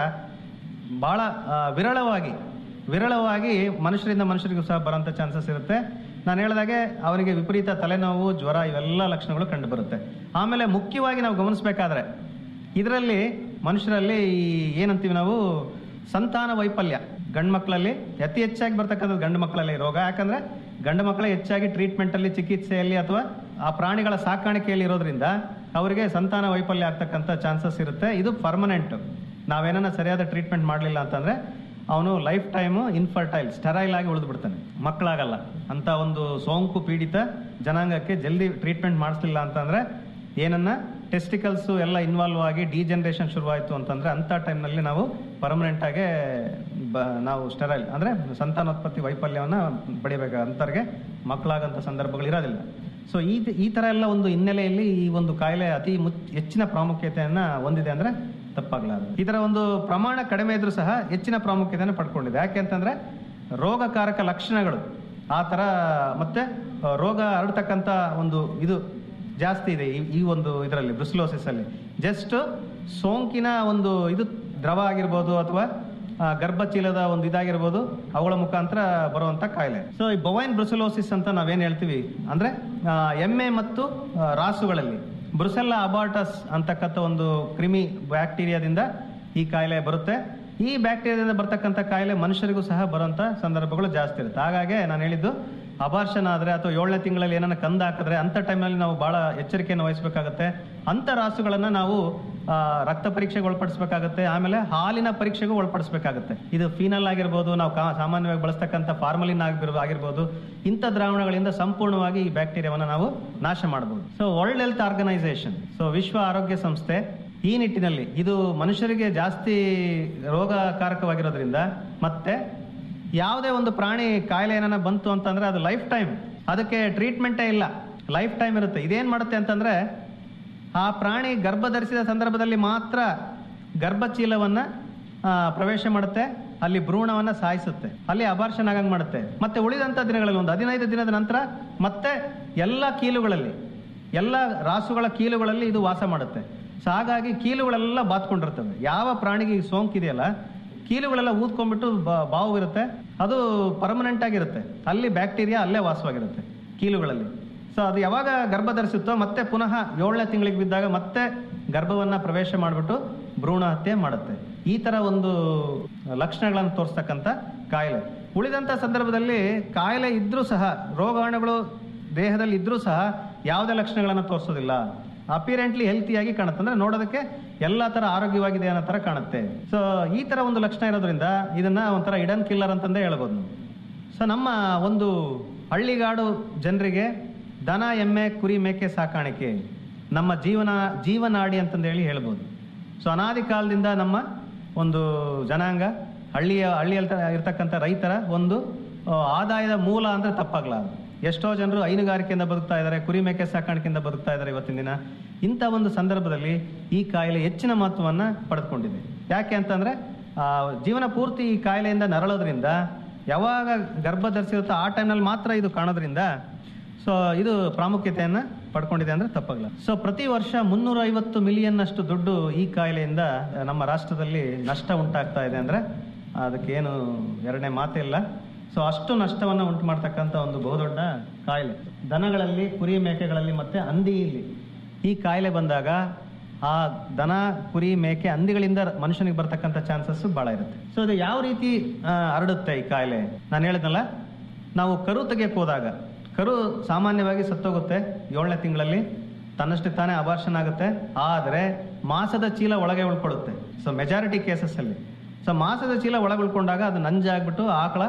ಬಹಳ ಆ, ವಿರಳವಾಗಿ ವಿರಳವಾಗಿ ಮನುಷ್ಯರಿಂದ ಮನುಷ್ಯರಿಗೂ ಸಹ ಬರೋಂಥ ಚಾನ್ಸಸ್ ಇರುತ್ತೆ ನಾನು ಹೇಳಿದಾಗೆ ಅವನಿಗೆ ವಿಪರೀತ ತಲೆನೋವು ಜ್ವರ ಇವೆಲ್ಲ ಲಕ್ಷಣಗಳು ಕಂಡು ಬರುತ್ತೆ ಆಮೇಲೆ ಮುಖ್ಯವಾಗಿ ನಾವು ಗಮನಿಸಬೇಕಾದ್ರೆ ಇದರಲ್ಲಿ ಮನುಷ್ಯರಲ್ಲಿ ಈ ಏನಂತೀವಿ ನಾವು ಸಂತಾನ ವೈಫಲ್ಯ ಗಂಡು ಮಕ್ಕಳಲ್ಲಿ ಅತಿ ಹೆಚ್ಚಾಗಿ ಬರ್ತಕ್ಕಂಥದ್ದು ಗಂಡು ಮಕ್ಕಳಲ್ಲಿ ರೋಗ ಯಾಕಂದ್ರೆ ಗಂಡು ಮಕ್ಕಳೇ ಹೆಚ್ಚಾಗಿ ಟ್ರೀಟ್ಮೆಂಟ್ ಅಲ್ಲಿ ಚಿಕಿತ್ಸೆಯಲ್ಲಿ ಅಥವಾ ಆ ಪ್ರಾಣಿಗಳ ಸಾಕಾಣಿಕೆಯಲ್ಲಿ ಇರೋದ್ರಿಂದ ಅವರಿಗೆ ಸಂತಾನ ವೈಫಲ್ಯ ಆಗ್ತಕ್ಕಂಥ ಚಾನ್ಸಸ್ ಇರುತ್ತೆ ಇದು ಪರ್ಮನೆಂಟ್ ನಾವೇನ ಸರಿಯಾದ ಟ್ರೀಟ್ಮೆಂಟ್ ಮಾಡಲಿಲ್ಲ ಅಂತಂದ್ರೆ ಅವನು ಲೈಫ್ ಟೈಮು ಇನ್ಫರ್ಟೈಲ್ ಸ್ಟೆರೈಲ್ ಆಗಿ ಉಳಿದು ಬಿಡ್ತಾನೆ ಮಕ್ಕಳಾಗಲ್ಲ ಅಂತ ಒಂದು ಸೋಂಕು ಪೀಡಿತ ಜನಾಂಗಕ್ಕೆ ಜಲ್ದಿ ಟ್ರೀಟ್ಮೆಂಟ್ ಮಾಡಿಸ್ಲಿಲ್ಲ ಅಂತಂದ್ರೆ ಏನನ್ನ ಟೆಸ್ಟಿಕಲ್ಸ್ ಎಲ್ಲ ಇನ್ವಾಲ್ವ್ ಆಗಿ ಡಿಜನರೇಷನ್ ಶುರುವಾಯಿತು ಅಂತಂದ್ರೆ ಅಂತ ಟೈಮ್ನಲ್ಲಿ ನಾವು ಪರ್ಮನೆಂಟ್ ಆಗಿ ಬ ನಾವು ಸ್ಟೆರೈಲ್ ಅಂದ್ರೆ ಸಂತಾನೋತ್ಪತ್ತಿ ವೈಫಲ್ಯವನ್ನ ಪಡಿಬೇಕು ಅಂತವ್ರಿಗೆ ಮಕ್ಕಳಾಗಂತ ಸಂದರ್ಭಗಳು ಇರೋದಿಲ್ಲ ಸೊ ಈ ಈ ತರ ಎಲ್ಲ ಒಂದು ಹಿನ್ನೆಲೆಯಲ್ಲಿ ಈ ಒಂದು ಕಾಯಿಲೆ ಅತಿ ಮುಚ್ ಹೆಚ್ಚಿನ ಪ್ರಾಮುಖ್ಯತೆಯನ್ನ ಹೊಂದಿದೆ ಅಂದ್ರೆ ತಪ್ಪಾಗ್ಲಾರದು ಇದರ ಒಂದು ಪ್ರಮಾಣ ಕಡಿಮೆ ಇದ್ರೂ ಸಹ ಹೆಚ್ಚಿನ ಪ್ರಾಮುಖ್ಯತೆಯನ್ನು ಪಡ್ಕೊಂಡಿದೆ ಯಾಕೆ ಅಂತಂದ್ರೆ ರೋಗಕಾರಕ ಲಕ್ಷಣಗಳು ಆ ಥರ ಮತ್ತೆ ಆ, ರೋಗ ಹರಡ್ತಕ್ಕಂಥ ಒಂದು ಇದು ಜಾಸ್ತಿ ಇದೆ ಈ- ಈ ಒಂದು ಇದರಲ್ಲಿ ಬ್ರುಸ್ಲೋಸಿಸ್ ಅಲ್ಲಿ ಜಸ್ಟ್ ಸೋಂಕಿನ ಒಂದು ಇದು ದ್ರವ ಆಗಿರ್ಬೋದು ಅಥವಾ ಆ, ಗರ್ಭಚೀಲದ ಒಂದು ಇದಾಗಿರ್ಬೋದು ಅವುಗಳ ಮುಖಾಂತರ ಬರುವಂತ ಕಾಯಿಲೆ ಸೊ ಈ ಬೊವೈನ್ ಬ್ರುಸಲೋಸಿಸ್ ಅಂತ ನಾವೇನ್ ಹೇಳ್ತೀವಿ ಅಂದ್ರೆ ಆ, ಎಮ್ಮೆ ಮತ್ತು ಆ, ರಾಸುಗಳಲ್ಲಿ ಬ್ರುಸೆಲ್ಲಾ ಅಬಾರ್ಟಸ್ ಅಂತಕ್ಕಂಥ ಒಂದು ಕ್ರಿಮಿ ಬ್ಯಾಕ್ಟೀರಿಯಾದಿಂದ ಈ ಕಾಯಿಲೆ ಬರುತ್ತೆ ಈ ಬ್ಯಾಕ್ಟೀರಿಯಾದಿಂದ ಬರ್ತಕ್ಕಂಥ ಕಾಯಿಲೆ ಮನುಷ್ಯರಿಗೂ ಸಹ ಬರುವಂತ ಸಂದರ್ಭಗಳು ಜಾಸ್ತಿ ಇರುತ್ತೆ ಹಾಗಾಗಿ ನಾನು ಹೇಳಿದ್ದು ಅಬಾರ್ಷನ್ ಆದ್ರೆ ಅಥವಾ ಏಳನೇ ತಿಂಗಳಲ್ಲಿ ಏನನ್ನ ಕಂದ ಹಾಕಿದ್ರೆ ಅಂತ ಟೈಮ್ನಲ್ಲಿ ನಾವು ಬಹಳ ಎಚ್ಚರಿಕೆಯನ್ನು ವಹಿಸಬೇಕಾಗುತ್ತೆ ಅಂತ ರಾಸುಗಳನ್ನ ನಾವು ಆ, ರಕ್ತ ಪರೀಕ್ಷೆಗೆ ಒಳಪಡಿಸಬೇಕಾಗುತ್ತೆ ಆಮೇಲೆ ಹಾಲಿನ ಪರೀಕ್ಷೆಗೂ ಒಳಪಡಿಸಬೇಕಾಗುತ್ತೆ ಇದು ಫೀನಲ್ ಆಗಿರ್ಬೋದು ನಾವು ಕಾ- ಸಾಮಾನ್ಯವಾಗಿ ಬಳಸ್ತಕ್ಕಂಥ ಫಾರ್ಮಲಿನ್ ಆಗಿರ್ಬೋದು ಆಗಿರ್ಬೋದು ಇಂಥ ದ್ರಾವಣಗಳಿಂದ ಸಂಪೂರ್ಣವಾಗಿ ಈ ಬ್ಯಾಕ್ಟೀರಿಯಾವನ್ನ ನಾವು ನಾಶ ಮಾಡಬಹುದು so world health organisation so ವಿಶ್ವ ಆರೋಗ್ಯ ಸಂಸ್ಥೆ ಈ ನಿಟ್ಟಿನಲ್ಲಿ ಇದು ಮನುಷ್ಯರಿಗೆ ಜಾಸ್ತಿ ರೋಗಕಾರಕವಾಗಿರೋದ್ರಿಂದ ಮತ್ತೆ ಯಾವುದೇ ಒಂದು ಪ್ರಾಣಿ ಕಾಯಿಲೆ ಏನಾನ ಬಂತು ಅಂತಂದ್ರೆ ಅದು ಲೈಫ್ ಟೈಮ್ ಅದಕ್ಕೆ ಟ್ರೀಟ್ಮೆಂಟೇ ಇಲ್ಲ ಲೈಫ್ ಟೈಮ್ ಇರುತ್ತೆ ಇದೇನ್ ಮಾಡುತ್ತೆ ಅಂತಂದ್ರೆ ಆ ಪ್ರಾಣಿ ಗರ್ಭ ಧರಿಸಿದ ಸಂದರ್ಭದಲ್ಲಿ ಮಾತ್ರ ಗರ್ಭಚೀಲವನ್ನ ಆ, ಪ್ರವೇಶ ಮಾಡುತ್ತೆ ಅಲ್ಲಿ ಭ್ರೂಣವನ್ನ ಸಾಯಿಸುತ್ತೆ ಅಲ್ಲಿ ಅಬಾರ್ಷನ್ ಆಗಂಗ್ ಮಾಡುತ್ತೆ ಮತ್ತೆ ಉಳಿದಂತ ದಿನಗಳಲ್ಲಿ ಒಂದು ಹದಿನೈದು ದಿನದ ನಂತರ ಮತ್ತೆ ಎಲ್ಲ ಕೀಲುಗಳಲ್ಲಿ ಎಲ್ಲ ರಾಸುಗಳ ಕೀಲುಗಳಲ್ಲಿ ಇದು ವಾಸ ಮಾಡುತ್ತೆ ಸೊ ಹಾಗಾಗಿ ಕೀಲುಗಳೆಲ್ಲ ಬಾತ್ಕೊಂಡಿರ್ತವೆ ಯಾವ ಪ್ರಾಣಿಗೆ ಈ ಸೋಂಕಿದೆಯಲ್ಲ ಕೀಲುಗಳೆಲ್ಲ ಊದ್ಕೊಂಡ್ಬಿಟ್ಟು ಬ- ಬಾವು ಇರುತ್ತೆ ಅದು ಪರ್ಮನೆಂಟ್ ಆಗಿರುತ್ತೆ ಅಲ್ಲಿ ಬ್ಯಾಕ್ಟೀರಿಯಾ ಅಲ್ಲೇ ವಾಸವಾಗಿರುತ್ತೆ ಕೀಲುಗಳಲ್ಲಿ ಸೊ ಅದು ಯಾವಾಗ ಗರ್ಭ ಧರಿಸುತ್ತೋ ಮತ್ತೆ ಪುನಃ ಏಳನೇ ತಿಂಗಳಿಗೆ ಬಿದ್ದಾಗ ಮತ್ತೆ ಗರ್ಭವನ್ನ ಪ್ರವೇಶ ಮಾಡಿಬಿಟ್ಟು ಭ್ರೂಣ ಹತ್ಯೆ ಮಾಡುತ್ತೆ ಈ ತರ ಒಂದು ಲಕ್ಷಣಗಳನ್ನು ತೋರಿಸ್ತಕ್ಕಂಥ ಕಾಯಿಲೆ ಉಳಿದಂತ ಸಂದರ್ಭದಲ್ಲಿ ಕಾಯಿಲೆ ಇದ್ರೂ ಸಹ ರೋಗಾಣುಗಳು ದೇಹದಲ್ಲಿ ಇದ್ರೂ ಸಹ ಯಾವುದೇ ಲಕ್ಷಣಗಳನ್ನು ತೋರಿಸೋದಿಲ್ಲ ಅಪಿರೆಂಟ್ಲಿ ಹೆಲ್ತಿಯಾಗಿ ಕಾಣುತ್ತೆ ಅಂದ್ರೆ ನೋಡೋದಕ್ಕೆ ಎಲ್ಲ ತರ ಆರೋಗ್ಯವಾಗಿದೆ ಅನ್ನೋ ತರ ಕಾಣುತ್ತೆ ಸೊ ಈ ತರ ಒಂದು ಲಕ್ಷಣ ಇರೋದ್ರಿಂದ ಇದನ್ನ ಒಂಥರ ಇಡನ್ ಕಿಲ್ಲರ್ ಅಂತಂದೇ ಹೇಳ್ಬೋದು ನಾವು ಸೊ ನಮ್ಮ ಒಂದು ಹಳ್ಳಿಗಾಡು ಜನರಿಗೆ ದನ ಎಮ್ಮೆ ಕುರಿ ಮೇಕೆ ಸಾಕಾಣಿಕೆ ನಮ್ಮ ಜೀವನ ಜೀವನಾಡಿ ಅಂತಂದು ಹೇಳಿ ಹೇಳ್ಬೋದು ಸೊ ಅನಾದಿ ಕಾಲದಿಂದ ನಮ್ಮ ಒಂದು ಜನಾಂಗ ಹಳ್ಳಿಯ ಹಳ್ಳಿಯಲ್ಲಿ ತ- ಇರ್ತಕ್ಕಂಥ ರೈತರ ಒಂದು ಆ, ಆದಾಯದ ಮೂಲ ಅಂದ್ರೆ ತಪ್ಪಾಗ್ಲಾರ್ದು ಎಷ್ಟೋ ಜನರು ಹೈನುಗಾರಿಕೆಯಿಂದ ಬದುಕ್ತಾ ಇದ್ದಾರೆ ಕುರಿ ಮೇಕೆ ಸಾಕಾಣಿಕೆಯಿಂದ ಬದುಕ್ತಾ ಇದ್ದಾರೆ ಇವತ್ತಿನ ದಿನ ಇಂಥ ಒಂದು ಸಂದರ್ಭದಲ್ಲಿ ಈ ಕಾಯಿಲೆ ಹೆಚ್ಚಿನ ಮಹತ್ವವನ್ನ ಪಡೆದುಕೊಂಡಿದೆ ಯಾಕೆ ಅಂತಂದ್ರೆ ಆ, ಜೀವನ ಪೂರ್ತಿ ಈ ಕಾಯಿಲೆಯಿಂದ ನರಳೋದ್ರಿಂದ ಯಾವಾಗ ಗರ್ಭ ಧರಿಸಿರುತ್ತೋ ಆ ಟೈಮ್ನಲ್ಲಿ ಮಾತ್ರ ಇದು ಕಾಣೋದ್ರಿಂದ ಸೊ ಇದು ಪ್ರಾಮುಖ್ಯತೆಯನ್ನ ಪಡ್ಕೊಂಡಿದೆ ಅಂದ್ರೆ ತಪ್ಪಾಗಲ್ಲ ಸೊ ಪ್ರತಿ ವರ್ಷ ಮುನ್ನೂರ ಐವತ್ತು ಮಿಲಿಯನ್ ಅಷ್ಟು ದುಡ್ಡು ಈ ಕಾಯಿಲೆಯಿಂದ ನಮ್ಮ ರಾಷ್ಟ್ರದಲ್ಲಿ ನಷ್ಟ ಉಂಟಾಗ್ತಾ ಇದೆ ಅಂದ್ರೆ ಅದಕ್ಕೇನು ಎರಡನೇ ಮಾತಿಲ್ಲ ಸೊ ಅಷ್ಟು ನಷ್ಟವನ್ನು ಉಂಟು ಮಾಡ್ತಕ್ಕಂಥ ಒಂದು ಬಹುದೊಡ್ಡ ಕಾಯಿಲೆ ದನಗಳಲ್ಲಿ ಕುರಿ ಮೇಕೆಗಳಲ್ಲಿ ಮತ್ತೆ ಹಂದಿಯಲ್ಲಿ ಈ ಕಾಯಿಲೆ ಬಂದಾಗ ಆ ದನ ಕುರಿ ಮೇಕೆ ಹಂದಿಗಳಿಂದ ಮನುಷ್ಯನಿಗೆ ಬರ್ತಕ್ಕಂಥ ಚಾನ್ಸಸ್ ಬಹಳ ಇರುತ್ತೆ ಸೊ ಇದು ಯಾವ ರೀತಿ ಆ, ಹರಡುತ್ತೆ ಈ ಕಾಯಿಲೆ ನಾನು ಹೇಳಿದ್ನಲ್ಲ ನಾವು ಕರು ತೆಗೆಯಕ್ಕೆ ಹೋದಾಗ ಕರು ಸಾಮಾನ್ಯವಾಗಿ ಸತ್ತೋಗುತ್ತೆ ಏಳನೇ ತಿಂಗಳಲ್ಲಿ ತನ್ನಷ್ಟಕ್ಕೆ ತಾನೇ ಅಬಾರ್ಷನ್ ಆಗುತ್ತೆ ಆದರೆ ಮಾಸದ ಚೀಲ ಒಳಗೆ ಉಳ್ಕೊಳ್ಳುತ್ತೆ ಸೊ ಮೆಜಾರಿಟಿ ಕೇಸಸ್ ಅಲ್ಲಿ ಸೊ ಮಾಸದ ಚೀಲ ಒಳಗೆ ಉಳ್ಕೊಂಡಾಗ ಅದು ನಂಜಾಗ್ಬಿಟ್ಟು ಆಕಳ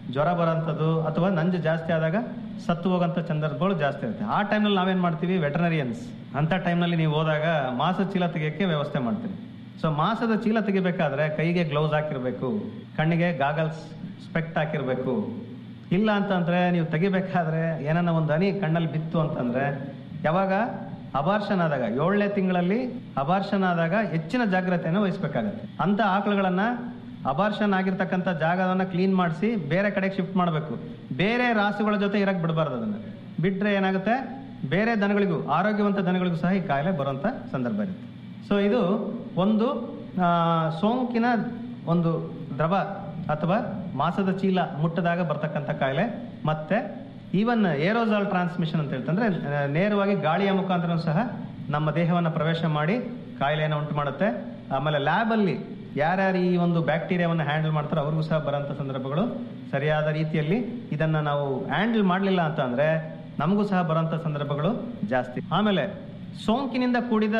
ಜ್ವರ ಬರೋಂಥದ್ದು ಅಥವಾ ನಂಜು ಜಾಸ್ತಿ ಆದಾಗ ಸತ್ತು ಹೋಗೋಂಥ ಸಂದರ್ಭಗಳು ಜಾಸ್ತಿ ಇರುತ್ತೆ ಆ ಟೈಮ್ನಲ್ಲಿ ನಾವೇನು ಮಾಡ್ತೀವಿ ವೆಟನರಿಯನ್ಸ್ ಅಂಥ ಟೈಮ್ನಲ್ಲಿ ನೀವು ಹೋದಾಗ ಮಾಸದ ಚೀಲ ತೆಗಿಯೋಕ್ಕೆ ವ್ಯವಸ್ಥೆ ಮಾಡ್ತೀವಿ ಸೊ ಮಾಸದ ಚೀಲ ತೆಗಿಬೇಕಾದ್ರೆ ಕೈಗೆ ಗ್ಲೌಸ್ ಹಾಕಿರ್ಬೇಕು ಕಣ್ಣಿಗೆ ಗಾಗಲ್ಸ್ ಸ್ಪೆಕ್ಟ್ ಹಾಕಿರ್ಬೇಕು ಇಲ್ಲ ಅಂತಂದ್ರೆ ನೀವು ತೆಗಿಬೇಕಾದ್ರೆ ಏನನ್ನ ಒಂದು ಹನಿ ಕಣ್ಣಲ್ಲಿ ಬಿತ್ತು ಅಂತಂದ್ರೆ ಯಾವಾಗ ಅಬಾರ್ಷನ್ ಆದಾಗ ಏಳನೇ ತಿಂಗಳಲ್ಲಿ ಅಬಾರ್ಷನ್ ಆದಾಗ ಹೆಚ್ಚಿನ ಜಾಗ್ರತೆಯನ್ನು ವಹಿಸ್ಬೇಕಾಗತ್ತೆ ಅಂತ ಆಕಳುಗಳನ್ನ ಅಬಾರ್ಷನ್ ಆಗಿರ್ತಕ್ಕಂಥ ಜಾಗವನ್ನ ಕ್ಲೀನ್ ಮಾಡಿಸಿ ಬೇರೆ ಕಡೆಗೆ ಶಿಫ್ಟ್ ಮಾಡಬೇಕು ಬೇರೆ ರಾಸುಗಳ ಜೊತೆ ಇರಕ್ ಬಿಡಬಾರ್ದು ಅದನ್ನ ಬಿಟ್ರೆ ಏನಾಗುತ್ತೆ ಬೇರೆ ದನಗಳಿಗೂ ಆರೋಗ್ಯವಂತ ದನಗಳಿಗೂ ಸಹ ಈ ಕಾಯಿಲೆ ಬರುವಂತ ಸಂದರ್ಭ ಇರುತ್ತೆ ಸೊ ಇದು ಒಂದು ಆ, ಸೋಂಕಿನ ಒಂದು ದ್ರವ ಅಥವಾ ಮಾಸದ ಚೀಲ ಮುಟ್ಟದಾಗ ಬರ್ತಕ್ಕಂಥ ಕಾಯಿಲೆ ಮತ್ತೆ ಈವನ್ ಏರೋಸಾಲ್ ಟ್ರಾನ್ಸ್ಮಿಷನ್ ಅಂತ ಹೇಳ್ತಂದ್ರೆ ಆ, ನೇರವಾಗಿ ಗಾಳಿಯ ಮುಖಾಂತರ ಸಹ ನಮ್ಮ ದೇಹವನ್ನು ಪ್ರವೇಶ ಮಾಡಿ ಕಾಯಿಲೆಯನ್ನು ಉಂಟು ಮಾಡುತ್ತೆ ಆಮೇಲೆ ಲ್ಯಾಬಲ್ಲಿ ಯಾರ್ಯಾರು ಈ ಒಂದು ಬ್ಯಾಕ್ಟೀರಿಯಾವನ್ನು ಹ್ಯಾಂಡಲ್ ಮಾಡ್ತಾರೋ ಅವ್ರಿಗೂ ಸಹ ಬರೋಂಥ ಸಂದರ್ಭಗಳು ಸರಿಯಾದ ರೀತಿಯಲ್ಲಿ ಇದನ್ನ ನಾವು ಹ್ಯಾಂಡಲ್ ಮಾಡಲಿಲ್ಲ ಅಂತ ಅಂದ್ರೆ ನಮಗೂ ಸಹ ಬರೋಂಥ ಸಂದರ್ಭಗಳು ಜಾಸ್ತಿ ಆಮೇಲೆ ಸೋಂಕಿನಿಂದ ಕೂಡಿದ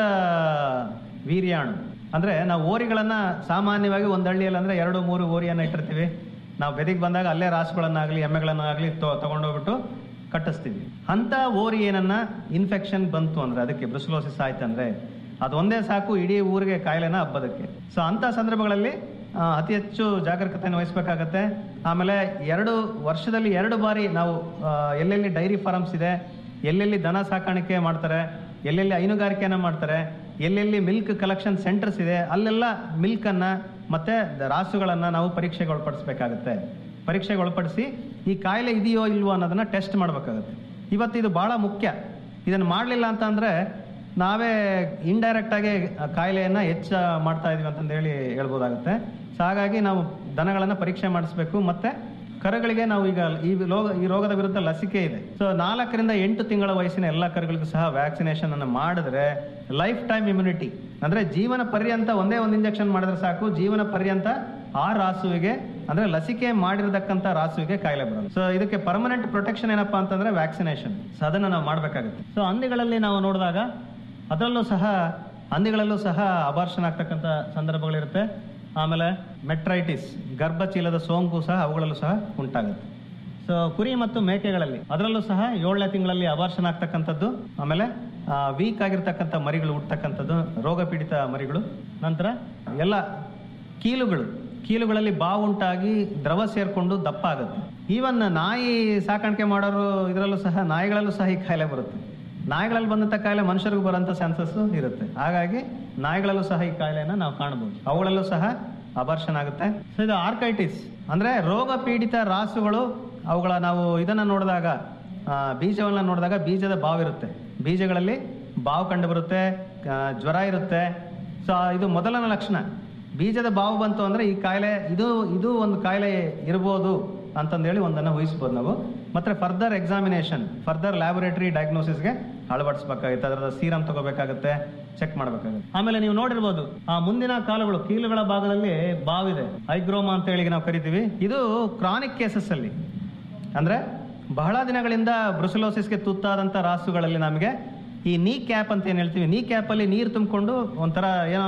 ವೀರ್ಯಾಣು ಅಂದ್ರೆ ನಾವು ಓರಿಗಳನ್ನ ಸಾಮಾನ್ಯವಾಗಿ ಒಂದು ಹಳ್ಳಿಯಲ್ಲಿ ಅಂದ್ರೆ ಎರಡು ಮೂರು ಓರಿಯನ್ನ ಇಟ್ಟಿರ್ತೀವಿ ನಾವು ಬೆದಿಗೆ ಬಂದಾಗ ಅಲ್ಲೇ ರಾಸುಗಳನ್ನಾಗಲಿ ಎಮ್ಮೆಗಳನ್ನಾಗಲಿ ತಗೊಂಡೋಗ್ಬಿಟ್ಟು ಕಟ್ಟಿಸ್ತೀವಿ ಅಂತ ಓರಿ ಏನನ್ನ ಇನ್ಫೆಕ್ಷನ್ ಬಂತು ಅಂದ್ರೆ ಅದಕ್ಕೆ ಬ್ರುಸಲೋಸಿಸ್ ಆಯ್ತಂದ್ರೆ ಅದು ಒಂದೇ ಸಾಕು ಇಡೀ ಊರಿಗೆ ಕಾಯಿಲೆನ ಹಬ್ಬದಕ್ಕೆ ಸೊ ಅಂತ ಸಂದರ್ಭಗಳಲ್ಲಿ ಆ, ಅತಿ ಹೆಚ್ಚು ಜಾಗರೂಕತೆಯನ್ನು ವಹಿಸಬೇಕಾಗತ್ತೆ ಆಮೇಲೆ ಎರಡು ವರ್ಷದಲ್ಲಿ ಎರಡು ಬಾರಿ ನಾವು ಆ, ಎಲ್ಲೆಲ್ಲಿ ಡೈರಿ ಫಾರ್ಮ್ಸ್ ಇದೆ ಎಲ್ಲೆಲ್ಲಿ ದನ ಸಾಕಾಣಿಕೆ ಮಾಡ್ತಾರೆ ಎಲ್ಲೆಲ್ಲಿ ಹೈನುಗಾರಿಕೆಯನ್ನ ಮಾಡ್ತಾರೆ ಎಲ್ಲೆಲ್ಲಿ ಮಿಲ್ಕ್ ಕಲೆಕ್ಷನ್ ಸೆಂಟರ್ಸ್ ಇದೆ ಅಲ್ಲೆಲ್ಲ ಮಿಲ್ಕ್ ಅನ್ನ ಮತ್ತೆ ದ- ರಾಸುಗಳನ್ನ ನಾವು ಪರೀಕ್ಷೆಗೆ ಒಳಪಡಿಸಬೇಕಾಗುತ್ತೆ ಪರೀಕ್ಷೆಗೆ ಒಳಪಡಿಸಿ ಈ ಕಾಯಿಲೆ ಇದೆಯೋ ಇಲ್ವೋ ಅನ್ನೋದನ್ನ ಟೆಸ್ಟ್ ಮಾಡಬೇಕಾಗುತ್ತೆ ಇವತ್ತು ಇದು ಬಹಳ ಮುಖ್ಯ ಇದನ್ನು ಮಾಡಲಿಲ್ಲ ಅಂತ ಅಂದ್ರೆ ನಾವೇ ಇಂಡೈರೆಕ್ಟ್ ಆಗಿ ಆ ಕಾಯಿಲೆಯನ್ನ ಹೆಚ್ಚ ಮಾಡ್ತಾ ಇದೀವಿ ಅಂತಂದು ಹೇಳಿ ಹೇಳ್ಬೋದಾಗುತ್ತೆ ಸೊ ಹಾಗಾಗಿ ನಾವು ದನಗಳನ್ನ ಪರೀಕ್ಷೆ ಮಾಡಿಸ್ಬೇಕು ಮತ್ತೆ ಕರುಗಳಿಗೆ ನಾವು ಈಗ ಈ ರೋಗ ಈ ರೋಗದ ವಿರುದ್ಧ ಲಸಿಕೆ ಇದೆ ಸೊ ನಾಲ್ಕರಿಂದ ಎಂಟು ತಿಂಗಳ ವಯಸ್ಸಿನ ಎಲ್ಲ ಕರುಗಳಿಗೂ ಸಹ ವ್ಯಾಕ್ಸಿನೇಷನ್ ಅನ್ನು ಮಾಡಿದ್ರೆ ಲೈಫ್ ಟೈಮ್ ಇಮ್ಯುನಿಟಿ ಅಂದ್ರೆ ಜೀವನ ಪರ್ಯಂತ ಒಂದೇ ಒಂದು ಇಂಜೆಕ್ಷನ್ ಮಾಡಿದ್ರೆ ಸಾಕು ಜೀವನ ಪರ್ಯಂತ ಆ ರಾಸುವಿಗೆ ಅಂದ್ರೆ ಲಸಿಕೆ ಮಾಡಿರತಕ್ಕಂತ ರಾಸುವಿಗೆ ಕಾಯಿಲೆ ಬರೋದು ಸೊ ಇದಕ್ಕೆ ಪರ್ಮನೆಂಟ್ ಪ್ರೊಟೆಕ್ಷನ್ ಏನಪ್ಪಾ ಅಂತಂದ್ರೆ ವ್ಯಾಕ್ಸಿನೇಷನ್ ಸೊ ಅದನ್ನ ನಾವು ಮಾಡಬೇಕಾಗುತ್ತೆ ಸೊ ಹಂದಿಗಳಲ್ಲಿ ನಾವು ನೋಡಿದಾಗ ಅದರಲ್ಲೂ ಸಹ ಹಂದಿಗಳಲ್ಲೂ ಸಹ ಅಬಾರ್ಷನ್ ಆಗ್ತಕ್ಕಂಥ ಸಂದರ್ಭಗಳಿರುತ್ತೆ ಆಮೇಲೆ ಮೆಟ್ರೈಟಿಸ್ ಗರ್ಭಚೀಲದ ಸೋಂಕು ಸಹ ಅವುಗಳಲ್ಲೂ ಸಹ ಉಂಟಾಗುತ್ತೆ ಸೊ ಕುರಿ ಮತ್ತು ಮೇಕೆಗಳಲ್ಲಿ ಅದರಲ್ಲೂ ಸಹ ಏಳನೇ ತಿಂಗಳಲ್ಲಿ ಅಬಾರ್ಷನ್ ಆಗ್ತಕ್ಕಂಥದ್ದು ಆಮೇಲೆ ವೀಕ್ ಆಗಿರ್ತಕ್ಕಂಥ ಮರಿಗಳು ಹುಟ್ಟತಕ್ಕಂಥದ್ದು ರೋಗ ಪೀಡಿತ ಮರಿಗಳು ನಂತರ ಎಲ್ಲ ಕೀಲುಗಳು ಕೀಲುಗಳಲ್ಲಿ ಬಾವುಂಟಾಗಿ ದ್ರವ ಸೇರ್ಕೊಂಡು ದಪ್ಪ ಆಗುತ್ತೆ ಈವನ್ ನಾಯಿ ಸಾಕಾಣಿಕೆ ಮಾಡೋರು ಇದರಲ್ಲೂ ಸಹ ನಾಯಿಗಳಲ್ಲೂ ಸಹ ಈ ಕಾಯಿಲೆ ಬರುತ್ತೆ ನಾಯಿಗಳಲ್ಲಿ ಬಂದಂಥ ಕಾಯಿಲೆ ಮನುಷ್ಯರಿಗೂ ಬರೋಂಥ ಚಾನ್ಸಸ್ ಇರುತ್ತೆ ಹಾಗಾಗಿ ನಾಯಿಗಳಲ್ಲೂ ಸಹ ಈ ಕಾಯಿಲೆನ ನಾವು ಕಾಣಬಹುದು ಅವುಗಳಲ್ಲೂ ಸಹ ಅಬರ್ಷನ್ ಆಗುತ್ತೆ ಸೊ ಇದು ಆರ್ಕೈಟಿಸ್ ಅಂದ್ರೆ ರೋಗ ಪೀಡಿತ ರಾಸುಗಳು ಅವುಗಳ ನಾವು ಇದನ್ನ ನೋಡಿದಾಗ ಆ, ಬೀಜವನ್ನ ನೋಡಿದಾಗ ಬೀಜದ ಬಾವಿರುತ್ತೆ ಬೀಜಗಳಲ್ಲಿ ಬಾವು ಕಂಡು ಬರುತ್ತೆ ಆ, ಜ್ವರ ಇರುತ್ತೆ ಸೊ ಇದು ಮೊದಲನೇ ಲಕ್ಷಣ ಬೀಜದ ಬಾವು ಬಂತು ಅಂದ್ರೆ ಈ ಕಾಯಿಲೆ ಇದು ಇದು ಒಂದು ಕಾಯಿಲೆ ಇರ್ಬೋದು ಅಂತಂದೇಳಿ ಒಂದನ್ನು ಊಹಿಸ್ಬೋದು ನಾವು ಮತ್ತೆ ಫರ್ದರ್ ಎಕ್ಸಾಮಿನೇಷನ್ ಫರ್ದರ್ ಲ್ಯಾಬೊರೇಟರಿ ಡಯಾಗ್ನೋಸಿಸ್ಗೆ ಅಳವಡಿಸಬೇಕಾಗುತ್ತೆ ಅದರ ಸೀರಮ್ ತಗೋಬೇಕಾಗುತ್ತೆ ಚೆಕ್ ಮಾಡಬೇಕಾಗುತ್ತೆ ಆಮೇಲೆ ನೀವು ನೋಡಿರ್ಬೋದು ಆ ಮುಂದಿನ ಕಾಲುಗಳು ಕೀಲುಗಳ ಭಾಗದಲ್ಲಿ ಬಾವಿದೆ ಐಗ್ರೋಮಾ ಅಂತ ಹೇಳಿ ನಾವು ಕರಿತೀವಿ ಇದು ಕ್ರಾನಿಕ್ ಕೇಸಸ್ ಅಲ್ಲಿ ಅಂದ್ರೆ ಬಹಳ ದಿನಗಳಿಂದ ಬ್ರುಸಲೋಸಿಸ್ಗೆ ತುತ್ತಾದಂಥ ರಾಸುಗಳಲ್ಲಿ ನಮಗೆ ಈ ನೀ ಕ್ಯಾಪ್ ಅಂತ ಏನು ಹೇಳ್ತೀವಿ ನೀ ಕ್ಯಾಪಲ್ಲಿ ನೀರು ತುಂಬಿಕೊಂಡು ಒಂಥರ ಏನೋ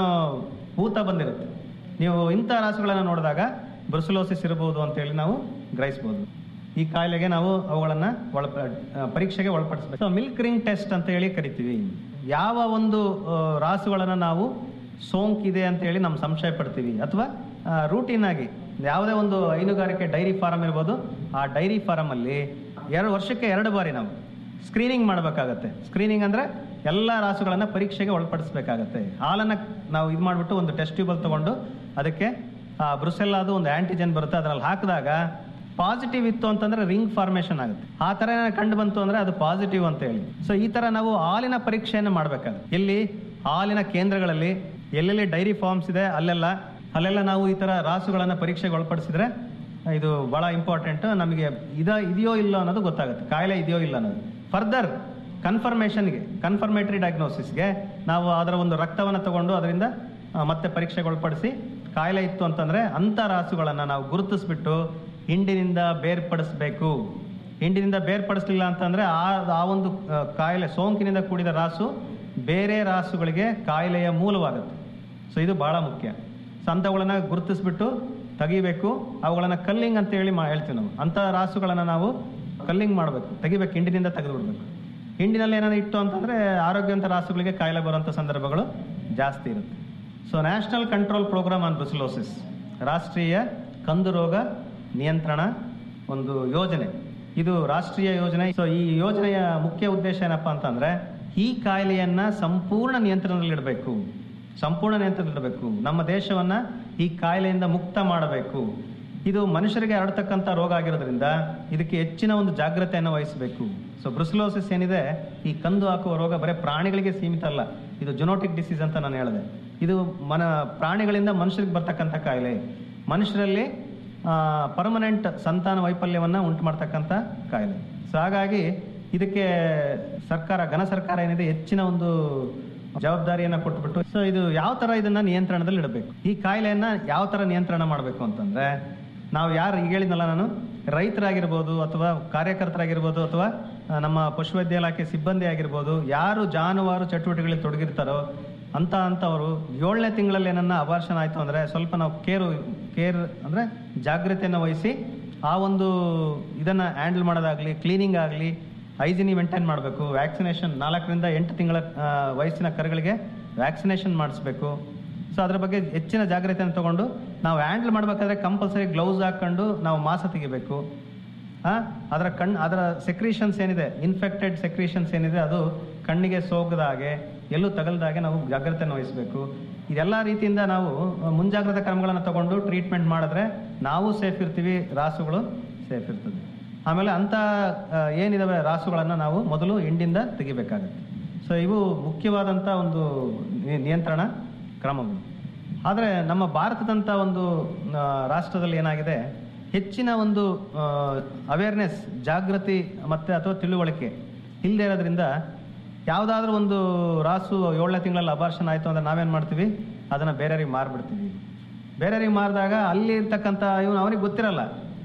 ಊತ ಬಂದಿರುತ್ತೆ ನೀವು ಇಂಥ ರಾಸುಗಳನ್ನು ನೋಡಿದಾಗ ಬ್ರುಸಲೋಸಿಸ್ ಇರಬಹುದು ಅಂತೇಳಿ ನಾವು ಗ್ರಹಿಸ್ಬೋದು ಈ ಕಾಯಿಲೆಗೆ ನಾವು ಅವುಗಳನ್ನು ಒಳ ಪರೀಕ್ಷೆಗೆ ಒಳಪಡಿಸಬೇಕು ಸೊ ಮಿಲ್ಕ್ ರಿಂಗ್ ಟೆಸ್ಟ್ ಅಂತ ಹೇಳಿ ಕರಿತೀವಿ ಯಾವ ಒಂದು ಆ, ರಾಸುಗಳನ್ನು ನಾವು ಸೋಂಕಿದೆ ಅಂತ ಹೇಳಿ ನಮ್ಮ ಸಂಶಯ ಪಡ್ತೀವಿ ಅಥವಾ ರೂಟೀನ್ ಆಗಿ ಯಾವುದೇ ಒಂದು ಹೈನುಗಾರಿಕೆ ಡೈರಿ ಫಾರಂ ಇರ್ಬೋದು ಆ ಡೈರಿ ಫಾರಂ ಅಲ್ಲಿ ಎರಡು ವರ್ಷಕ್ಕೆ ಎರಡು ಬಾರಿ ನಾವು ಸ್ಕ್ರೀನಿಂಗ್ ಮಾಡಬೇಕಾಗತ್ತೆ ಸ್ಕ್ರೀನಿಂಗ್ ಅಂದ್ರೆ ಎಲ್ಲ ರಾಸುಗಳನ್ನ ಪರೀಕ್ಷೆಗೆ ಒಳಪಡಿಸಬೇಕಾಗತ್ತೆ ಹಾಲನ್ನ ನಾವು ಇದು ಮಾಡಿಬಿಟ್ಟು ಒಂದು ಟೆಸ್ಟ್ ಟ್ಯೂಬಲ್ ತಗೊಂಡು ಅದಕ್ಕೆ ಆ ಬ್ರುಸೆಲ್ಲಾದು ಒಂದು ಆಂಟಿಜೆನ್ ಬರುತ್ತೆ ಅದರಲ್ಲಿ ಹಾಕಿದಾಗ ಪಾಸಿಟಿವ್ ಇತ್ತು ಅಂತಂದ್ರೆ ರಿಂಗ್ ಫಾರ್ಮೇಶನ್ ಆಗುತ್ತೆ ಆ ತರ ಕಂಡು ಬಂತು ಅಂದ್ರೆ ಅದು ಪಾಸಿಟಿವ್ ಅಂತ ಹೇಳಿ ಸೊ ಈ ತರ ನಾವು ಹಾಲಿನ ಪರೀಕ್ಷೆಯನ್ನು ಮಾಡಬೇಕಾಗುತ್ತೆ ಎಲ್ಲಿ ಹಾಲಿನ ಕೇಂದ್ರಗಳಲ್ಲಿ ಎಲ್ಲೆಲ್ಲಿ ಡೈರಿ ಫಾರ್ಮ್ಸ್ ಇದೆ ಅಲ್ಲೆಲ್ಲ ಅಲ್ಲೆಲ್ಲ ನಾವು ಈ ತರ ರಾಸುಗಳನ್ನ ಪರೀಕ್ಷೆಗೆ ಒಳಪಡಿಸಿದ್ರೆ ಇದು ಬಹಳ ಇಂಪಾರ್ಟೆಂಟ್ ನಮಗೆ ಇದ ಇದೆಯೋ ಇಲ್ಲೋ ಅನ್ನೋದು ಗೊತ್ತಾಗುತ್ತೆ ಕಾಯಿಲೆ ಇದೆಯೋ ಇಲ್ಲ ಅನ್ನೋದು ಫರ್ದರ್ ಕನ್ಫರ್ಮೇಷನ್ಗೆ ಕನ್ಫರ್ಮೇಟರಿ ಡಯಾಗ್ನೋಸಿಸ್ಗೆ ನಾವು ಅದರ ಒಂದು ರಕ್ತವನ್ನು ತಗೊಂಡು ಅದರಿಂದ ಆ, ಮತ್ತೆ ಪರೀಕ್ಷೆಗೆ ಒಳಪಡಿಸಿ ಕಾಯಿಲೆ ಇತ್ತು ಅಂತಂದ್ರೆ ಅಂಥ ರಾಸುಗಳನ್ನು ನಾವು ಗುರುತಿಸ್ಬಿಟ್ಟು ಹಿಂಡಿನಿಂದ ಬೇರ್ಪಡಿಸ್ಬೇಕು ಹಿಂಡಿನಿಂದ ಬೇರ್ಪಡಿಸ್ಲಿಲ್ಲ ಅಂತಂದ್ರೆ ಆ ಆ ಒಂದು ಆ, ಕಾಯಿಲೆ ಸೋಂಕಿನಿಂದ ಕೂಡಿದ ರಾಸು ಬೇರೆ ರಾಸುಗಳಿಗೆ ಕಾಯಿಲೆಯ ಮೂಲವಾಗುತ್ತೆ ಸೊ ಇದು ಬಹಳ ಮುಖ್ಯ ಸೊ ಅಂಥವುಗಳನ್ನ ಗುರುತಿಸ್ಬಿಟ್ಟು ತೆಗಿಬೇಕು ಅವುಗಳನ್ನು ಕಲ್ಲಿಂಗ್ ಅಂತ ಹೇಳಿ ಮಾ ಹೇಳ್ತೀವಿ ನಾವು ಅಂಥ ರಾಸುಗಳನ್ನು ನಾವು ಕಲ್ಲಿಂಗ್ ಮಾಡಬೇಕು ತೆಗಿಬೇಕು ಹಿಂಡಿನಿಂದ ತೆಗೆದು ಬಿಡಬೇಕು ಹಿಂಡಿನಲ್ಲಿ ಏನಾದ್ರು ಇಟ್ಟು ಅಂತಂದರೆ ಆರೋಗ್ಯವಂತ ರಾಸುಗಳಿಗೆ ಕಾಯಿಲೆ ಬರುವಂಥ ಸಂದರ್ಭಗಳು ಜಾಸ್ತಿ ಇರುತ್ತೆ so national control programme on brucellosis ರಾಷ್ಟ್ರೀಯ ಕಂದು ರೋಗ ನಿಯಂತ್ರಣ ಒಂದು ಯೋಜನೆ ಇದು ರಾಷ್ಟ್ರೀಯ ಯೋಜನೆ ಸೊ ಈ ಯೋಜನೆಯ ಮುಖ್ಯ ಉದ್ದೇಶ ಏನಪ್ಪಾ ಅಂತಂದ್ರೆ ಈ ಕಾಯಿಲೆಯನ್ನ ಸಂಪೂರ್ಣ ನಿಯಂತ್ರಣದಲ್ಲಿಡಬೇಕು ಸಂಪೂರ್ಣ ನಿಯಂತ್ರಣದಲ್ಲಿಡಬೇಕು ನಮ್ಮ ದೇಶವನ್ನ ಈ ಕಾಯಿಲೆಯಿಂದ ಮುಕ್ತ ಮಾಡಬೇಕು ಇದು ಮನುಷ್ಯರಿಗೆ ಹರಡ್ತಕ್ಕಂಥ ರೋಗ ಆಗಿರೋದ್ರಿಂದ ಇದಕ್ಕೆ ಹೆಚ್ಚಿನ ಒಂದು ಜಾಗ್ರತೆಯನ್ನು ವಹಿಸಬೇಕು ಸೊ ಬ್ರುಸ್ಲೋಸಿಸ್ ಏನಿದೆ ಈ ಕಂದು ಹಾಕುವ ರೋಗ ಬರೀ ಪ್ರಾಣಿಗಳಿಗೆ ಸೀಮಿತ ಅಲ್ಲ ಇದು ಜೊನೋಟಿಕ್ ಡಿಸೀಸ್ ಅಂತ ನಾನು ಹೇಳಿದೆ ಇದು ಮನ ಪ್ರಾಣಿಗಳಿಂದ ಮನುಷ್ಯರಿಗೆ ಬರ್ತಕ್ಕಂಥ ಕಾಯಿಲೆ ಮನುಷ್ಯರಲ್ಲಿ ಪರ್ಮನೆಂಟ್ ಸಂತಾನ ವೈಫಲ್ಯವನ್ನು ಉಂಟು ಮಾಡ್ತಕ್ಕಂಥ ಕಾಯಿಲೆ ಸೊ ಹಾಗಾಗಿ ಇದಕ್ಕೆ ಸರ್ಕಾರ ಘನ ಸರ್ಕಾರ ಏನಿದೆ ಹೆಚ್ಚಿನ ಒಂದು ಜವಾಬ್ದಾರಿಯನ್ನ ಕೊಟ್ಬಿಟ್ಟು ಸೊ ಇದು ಯಾವ ತರ ಇದನ್ನ ನಿಯಂತ್ರಣದಲ್ಲಿ ಇಡಬೇಕು ಈ ಕಾಯಿಲೆಯನ್ನ ಯಾವ ತರ ನಿಯಂತ್ರಣ ಮಾಡಬೇಕು ಅಂತಂದ್ರೆ ನಾವು ಯಾರು ಈಗ ಹೇಳಿದ್ನಲ್ಲ ನಾನು ರೈತರಾಗಿರ್ಬೋದು ಅಥವಾ ಕಾರ್ಯಕರ್ತರಾಗಿರ್ಬೋದು ಅಥವಾ ಆ, ನಮ್ಮ ಪಶುವೈದ್ಯ ಇಲಾಖೆ ಸಿಬ್ಬಂದಿ ಆಗಿರ್ಬೋದು ಯಾರು ಜಾನುವಾರು ಚಟುವಟಿಕೆಗಳಲ್ಲಿ ತೊಡಗಿರ್ತಾರೋ ಅಂತ ಅಂತವರು ಏಳನೇ ತಿಂಗಳಲ್ಲಿ ಏನನ್ನ ಅಬಾರ್ಷನ್ ಆಯ್ತು ಅಂದ್ರೆ ಸ್ವಲ್ಪ ನಾವು ಕೇರು ಕೇರ್ ಅಂದ್ರೆ ಜಾಗ್ರತೆಯನ್ನು ವಹಿಸಿ ಆ ಒಂದು ಇದನ್ನ ಹ್ಯಾಂಡಲ್ ಮಾಡೋದಾಗ್ಲಿ ಕ್ಲೀನಿಂಗ್ ಆಗಲಿ ಹೈಜಿನಿ ಮೇಂಟೈನ್ ಮಾಡಬೇಕು ವ್ಯಾಕ್ಸಿನೇಷನ್ ನಾಲ್ಕರಿಂದ ಎಂಟು ತಿಂಗಳ ಆ, ವಯಸ್ಸಿನ ಕರುಗಳಿಗೆ ವ್ಯಾಕ್ಸಿನೇಷನ್ ಮಾಡಿಸ್ಬೇಕು ಸೊ ಅದ್ರ ಬಗ್ಗೆ ಹೆಚ್ಚಿನ ಜಾಗ್ರತೆಯನ್ನು ತಗೊಂಡು ನಾವು ಹ್ಯಾಂಡಲ್ ಮಾಡಬೇಕಾದ್ರೆ ಕಂಪಲ್ಸರಿ ಗ್ಲೌಸ್ ಹಾಕೊಂಡು ನಾವು ಮಾಸ ತೆಗಿಬೇಕು ಆ, ಅದರ ಕಣ್ ಅದರ ಸೆಕ್ರೀಷನ್ಸ್ ಏನಿದೆ ಇನ್ಫೆಕ್ಟೆಡ್ ಸೆಕ್ರೀಷನ್ಸ್ ಏನಿದೆ ಅದು ಕಣ್ಣಿಗೆ ಸೋಗದ ಹಾಗೆ ಎಲ್ಲೂ ತಗಲ್ದ ಹಾಗೆ ನಾವು ಜಾಗ್ರತೆಯನ್ನು ವಹಿಸಬೇಕು ಇದೆಲ್ಲ ರೀತಿಯಿಂದ ನಾವು ಆ, ಮುಂಜಾಗ್ರತಾ ಕ್ರಮಗಳನ್ನು ತಗೊಂಡು ಟ್ರೀಟ್ಮೆಂಟ್ ಮಾಡಿದ್ರೆ ನಾವು ಸೇಫ್ ಇರ್ತೀವಿ ರಾಸುಗಳು ಸೇಫ್ ಇರ್ತದೆ ಆಮೇಲೆ ಅಂಥ ಆ, ಏನಿದಾವೆ ರಾಸುಗಳನ್ನು ನಾವು ಮೊದಲು ಹಿಂಡಿಂದ ತೆಗಿಬೇಕಾಗುತ್ತೆ ಸೊ ಇವು ಮುಖ್ಯವಾದಂಥ ಒಂದು ನಿ- ನಿಯಂತ್ರಣ ಕ್ರಮಗಳು ಆದರೆ ನಮ್ಮ ಭಾರತದಂಥ ಒಂದು ಆ, ರಾಷ್ಟ್ರದಲ್ಲಿ ಏನಾಗಿದೆ ಹೆಚ್ಚಿನ ಒಂದು ಅವೇರ್ನೆಸ್ ಜಾಗೃತಿ ಮತ್ತು ಅಥವಾ ತಿಳುವಳಿಕೆ ಇಲ್ಲದೆ ಇರೋದ್ರಿಂದ ಯಾವುದಾದ್ರೂ ಒಂದು ರಾಸು ಏಳನೇ ತಿಂಗಳಲ್ಲಿ ಅಬಾರ್ಷನ್ ಆಯಿತು ಅಂದ್ರೆ ನಾವೇನು ಮಾಡ್ತೀವಿ ಅದನ್ನು ಬೇರೆಯವ್ರಿಗೆ ಮಾರ್ಬಿಡ್ತೀವಿ ಬೇರೆಯವ್ರಿಗೆ ಮಾರಿದಾಗ ಅಲ್ಲಿ ಇರ್ತಕ್ಕಂಥ ಇವನು ಅವನಿಗೆ ಗೊತ್ತಿರಲ್ಲ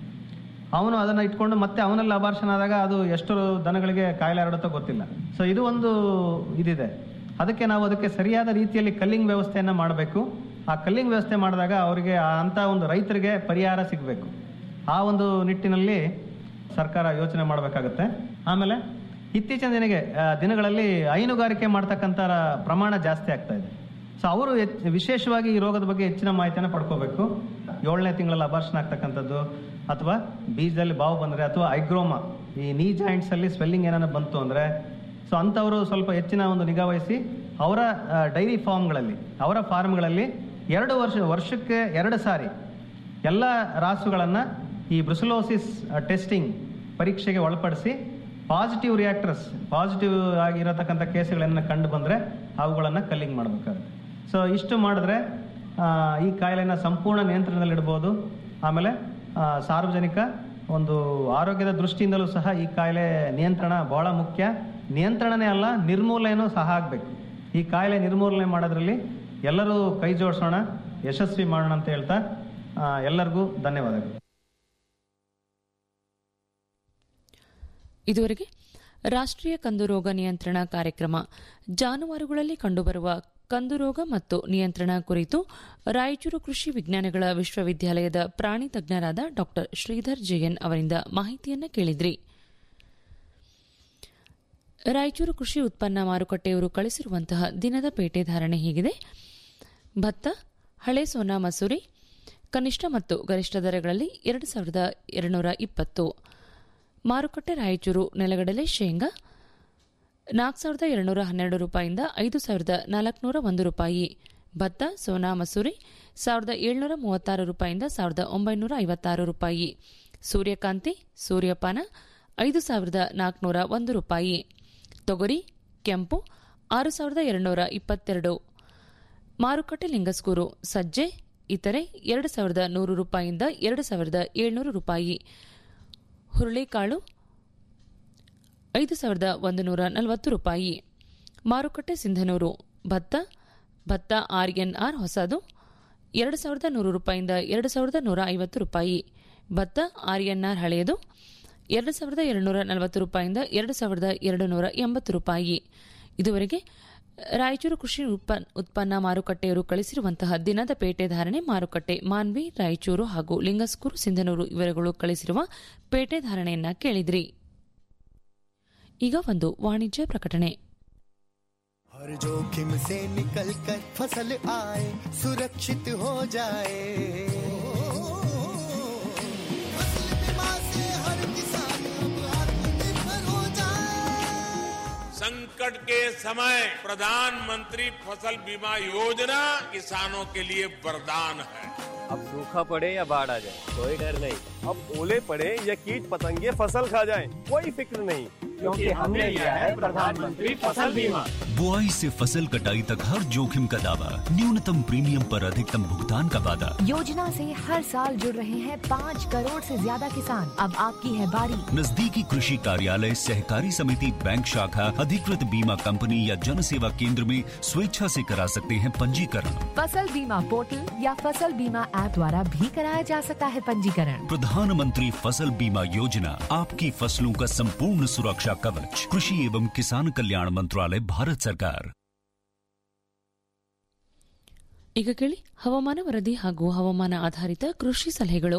ಅವನು ಅದನ್ನು ಇಟ್ಕೊಂಡು ಮತ್ತೆ ಅವನಲ್ಲಿ ಅಬಾರ್ಷನ್ ಆದಾಗ ಅದು ಎಷ್ಟು ದನಗಳಿಗೆ ಕಾಯಿಲೆ ಹರಡುತ್ತೋ ಗೊತ್ತಿಲ್ಲ ಸೊ ಇದು ಒಂದು ಇದಿದೆ ಅದಕ್ಕೆ ನಾವು ಅದಕ್ಕೆ ಸರಿಯಾದ ರೀತಿಯಲ್ಲಿ ಕಲ್ಲಿಂಗ್ ವ್ಯವಸ್ಥೆಯನ್ನು ಮಾಡಬೇಕು ಆ ಕಲ್ಲಿಂಗ್ ವ್ಯವಸ್ಥೆ ಮಾಡಿದಾಗ ಅವರಿಗೆ ಆ ಅಂಥ ಒಂದು ರೈತರಿಗೆ ಪರಿಹಾರ ಸಿಗಬೇಕು ಆ ಒಂದು ನಿಟ್ಟಿನಲ್ಲಿ ಸರ್ಕಾರ ಯೋಚನೆ ಮಾಡಬೇಕಾಗುತ್ತೆ ಆಮೇಲೆ ಇತ್ತೀಚಿನ ದಿನಗೆ ಆ, ದಿನಗಳಲ್ಲಿ ಹೈನುಗಾರಿಕೆ ಮಾಡ್ತಕ್ಕಂಥ ಪ್ರಮಾಣ ಜಾಸ್ತಿ ಆಗ್ತಾ ಇದೆ ಸೊ ಅವರು ಹೆಚ್- ವಿಶೇಷವಾಗಿ ಈ ರೋಗದ ಬಗ್ಗೆ ಹೆಚ್ಚಿನ ಮಾಹಿತಿಯನ್ನು ಪಡ್ಕೋಬೇಕು ಏಳನೇ ತಿಂಗಳಲ್ಲಿ ಅಬಾರ್ಷನ್ ಆಗ್ತಕ್ಕಂಥದ್ದು ಅಥವಾ ಬೀಜದಲ್ಲಿ ಬಾವು ಬಂದರೆ ಅಥವಾ ಐಗ್ರೋಮಾ ಈ ನೀ ಜಾಯಿಂಟ್ಸ್ ಅಲ್ಲಿ ಸ್ವೆಲ್ಲಿಂಗ್ ಏನಾರ ಬಂತು ಅಂದರೆ ಸೊ ಅಂಥವರು ಸ್ವಲ್ಪ ಹೆಚ್ಚಿನ ಒಂದು ನಿಗಾ ವಹಿಸಿ ಅವರ ಡೈರಿ ಫಾರ್ಮ್ಗಳಲ್ಲಿ ಅವರ ಫಾರ್ಮ್ಗಳಲ್ಲಿ ಎರಡು ವರ್ಷ ವರ್ಷಕ್ಕೆ ಎರಡು ಸಾರಿ ಎಲ್ಲ ರಾಸುಗಳನ್ನು ಈ ಬ್ರುಸಲೋಸಿಸ್ ಟೆಸ್ಟಿಂಗ್ ಪರೀಕ್ಷೆಗೆ ಒಳಪಡಿಸಿ ಪಾಸಿಟಿವ್ ರಿಯಾಕ್ಟರ್ಸ್ ಪಾಸಿಟಿವ್ ಆಗಿರತಕ್ಕಂಥ ಕೇಸುಗಳನ್ನು ಕಂಡು ಬಂದರೆ ಅವುಗಳನ್ನು ಕಲ್ಲಿಂಗ್ ಮಾಡಬೇಕಾಗುತ್ತೆ ಸೊ ಇಷ್ಟು ಮಾಡಿದ್ರೆ ಆ, ಈ ಕಾಯಿಲೆನ ಸಂಪೂರ್ಣ ನಿಯಂತ್ರಣದಲ್ಲಿಡ್ಬೋದು ಆಮೇಲೆ ಆ, ಸಾರ್ವಜನಿಕ ಒಂದು ಆರೋಗ್ಯದ ದೃಷ್ಟಿಯಿಂದಲೂ ಸಹ ಈ ಕಾಯಿಲೆ ನಿಯಂತ್ರಣ ಬಹಳ ಮುಖ್ಯ ನಿಯಂತ್ರಣನೇ ಅಲ್ಲ ನಿರ್ಮೂಲನೆಯೂ ಸಹ ಆಗಬೇಕು ಈ ಕಾಯಿಲೆ ನಿರ್ಮೂಲನೆ ಮಾಡೋದ್ರಲ್ಲಿ ಎಲ್ಲರೂ ಕೈ ಜೋಡಿಸೋಣ ಯಶಸ್ವಿ ಮಾಡೋಣ ಅಂತ ಹೇಳ್ತಾ ಆ, ಎಲ್ಲರಿಗೂ ಧನ್ಯವಾದಗಳು ಇದುವರೆಗೆ ರಾಷ್ಟ್ರೀಯ ಕಂದು ರೋಗ ನಿಯಂತ್ರಣ ಕಾರ್ಯಕ್ರಮ ಜಾನುವಾರುಗಳಲ್ಲಿ ಕಂಡುಬರುವ ಕಂದು ರೋಗ ಮತ್ತು ನಿಯಂತ್ರಣ ಕುರಿತು ರಾಯಚೂರು ಕೃಷಿ ವಿಜ್ಞಾನಗಳ ವಿಶ್ವವಿದ್ಯಾಲಯದ ಪ್ರಾಣಿ ತಜ್ಞರಾದ ಡಾ ಶ್ರೀಧರ್ ಜೆಎನ್ ಅವರಿಂದ ಮಾಹಿತಿಯನ್ನ ಕೇಳಿದ್ರಿ ರಾಯಚೂರು ಕೃಷಿ ಉತ್ಪನ್ನ ಮಾರುಕಟ್ಟೆಯವರು ಕಳಿಸಿರುವಂತಹ ದಿನದ ಪೇಟೆ ಧಾರಣೆ ಹೀಗಿದೆ ಭತ್ತ ಹಳೆ ಸೋನಾ ಮಸೂರಿ ಕನಿಷ್ಠ ಮತ್ತು ಗರಿಷ್ಠ ದರಗಳಲ್ಲಿ ಎರಡು ಸಾವಿರದ ಎರಡುನೂರ ಇಪ್ಪತ್ತು ಮಾರುಕಟ್ಟೆ ರಾಯಚೂರು ನೆಲಗಡಲೆ ಶೇಂಗಾ ನಾಲ್ಕು ಸಾವಿರದ ಎರಡುನೂರ ಹನ್ನೆರಡು ರೂಪಾಯಿಂದ ಐದು ಸಾವಿರದ ನಾಲ್ಕುನೂರ ಒಂದು ರೂಪಾಯಿ ಭತ್ತ ಸೋನಾ ಮಸೂರಿ ಸಾವಿರದ ಏಳ್ನೂರ ಮೂವತ್ತಾರು ರೂಪಾಯಿಂದ ಸಾವಿರದ ಒಂಬೈನೂರ ಐವತ್ತಾರು ರೂಪಾಯಿ ಸೂರ್ಯಕಾಂತಿ ಸೂರ್ಯಪಾನ ಐದು ಸಾವಿರದ ನಾಲ್ಕುನೂರ ಒಂದು ರೂಪಾಯಿ ತೊಗರಿ ಕೆಂಪು ಆರು ಸಾವಿರದ ಎರಡುನೂರ ಇಪ್ಪತ್ತೆರಡು ಮಾರುಕಟ್ಟೆ ಲಿಂಗಸ್ಕೂರು ಸಜ್ಜೆ ಇತರೆ ಎರಡು ಸಾವಿರದ ನೂರು ರೂಪಾಯಿಯಿಂದ ಎರಡು ಸಾವಿರದ ಏಳ್ನೂರು ರೂಪಾಯಿ ಹುರುಳಿಕಾಳು ಐದು ಸಾವಿರದ ಒಂದು ನೂರ ನಲವತ್ತು ರೂಪಾಯಿ ಮಾರುಕಟ್ಟೆ ಸಿಂಧನೂರು ಭತ್ತ ಭತ್ತ ಆರ್ಎನ್ಆರ್ ಹೊಸದು ಎರಡು ಸಾವಿರದ ನೂರು ರೂಪಾಯಿಯಿಂದ ಎರಡು ಸಾವಿರದ ನೂರ ಐವತ್ತು ರೂಪಾಯಿ ಭತ್ತ ಆರ್ಎನ್ಆರ್ ಹಳೆಯದು ಎರಡು ಸಾವಿರದ ಎರಡುನೂರ ನಲವತ್ತು ರೂಪಾಯಿಯಿಂದ ಎರಡು ಸಾವಿರದ ಎರಡು ನೂರ ಎಂಬತ್ತು ರೂಪಾಯಿ ಇದುವರೆಗೆ ರಾಯಚೂರು ಕೃಷಿ ಉತ್ಪನ್- ಉತ್ಪನ್ನ ಮಾರುಕಟ್ಟೆಯವರು ಕಳಿಸಿರುವಂತಹ ದಿನದ ಪೇಟೆ ಧಾರಣೆ ಮಾರುಕಟ್ಟೆ ಮಾನ್ವಿ ರಾಯಚೂರು ಹಾಗೂ ಲಿಂಗಸ್ಕೂರು ಸಿಂಧನೂರು ಇವರುಗಳು ಕಳಿಸಿರುವ ಪೇಟೆ ಧಾರಣೆಯನ್ನ ಕೇಳಿದ್ರಿ ಈಗ ಒಂದು ವಾಣಿಜ್ಯ ಪ್ರಕಟಣೆ हर जोखिम से निकल कर फसल आए सुरक्षित हो जाए फसल बीमा से हर किसान अब आत्मनिर्भर हो जाए संकट के समय प्रधानमंत्री फसल बीमा योजना किसानों के लिए वरदान है अब सूखा पड़े या बाढ़ आ जाए कोई डर नहीं अब ओले पड़े या कीट पतंगे फसल खा जाए कोई फिक्र नहीं क्योंकि हमने लिया है प्रधानमंत्री फसल बीमा बुआई से फसल कटाई तक हर जोखिम का दावा न्यूनतम प्रीमियम पर अधिकतम भुगतान का वादा योजना से हर साल जुड़ रहे हैं पाँच करोड़ से ज्यादा किसान अब आपकी है बारी नजदीकी कृषि कार्यालय सहकारी समिति बैंक शाखा अधिकृत बीमा कंपनी या जन सेवा केंद्र में स्वेच्छा से करा सकते हैं पंजीकरण फसल बीमा पोर्टल या फसल बीमा ऐप द्वारा भी कराया जा सकता है पंजीकरण प्रधानमंत्री फसल बीमा योजना आपकी फसलों का संपूर्ण सुरक्षा कवच कृषि एवं किसान कल्याण मंत्रालय भारत सरकार ಈಗ ಕೇಳಿ ಹವಾಮಾನ ವರದಿ ಹಾಗೂ ಹವಾಮಾನ ಆಧಾರಿತ ಕೃಷಿ ಸಲಹೆಗಳು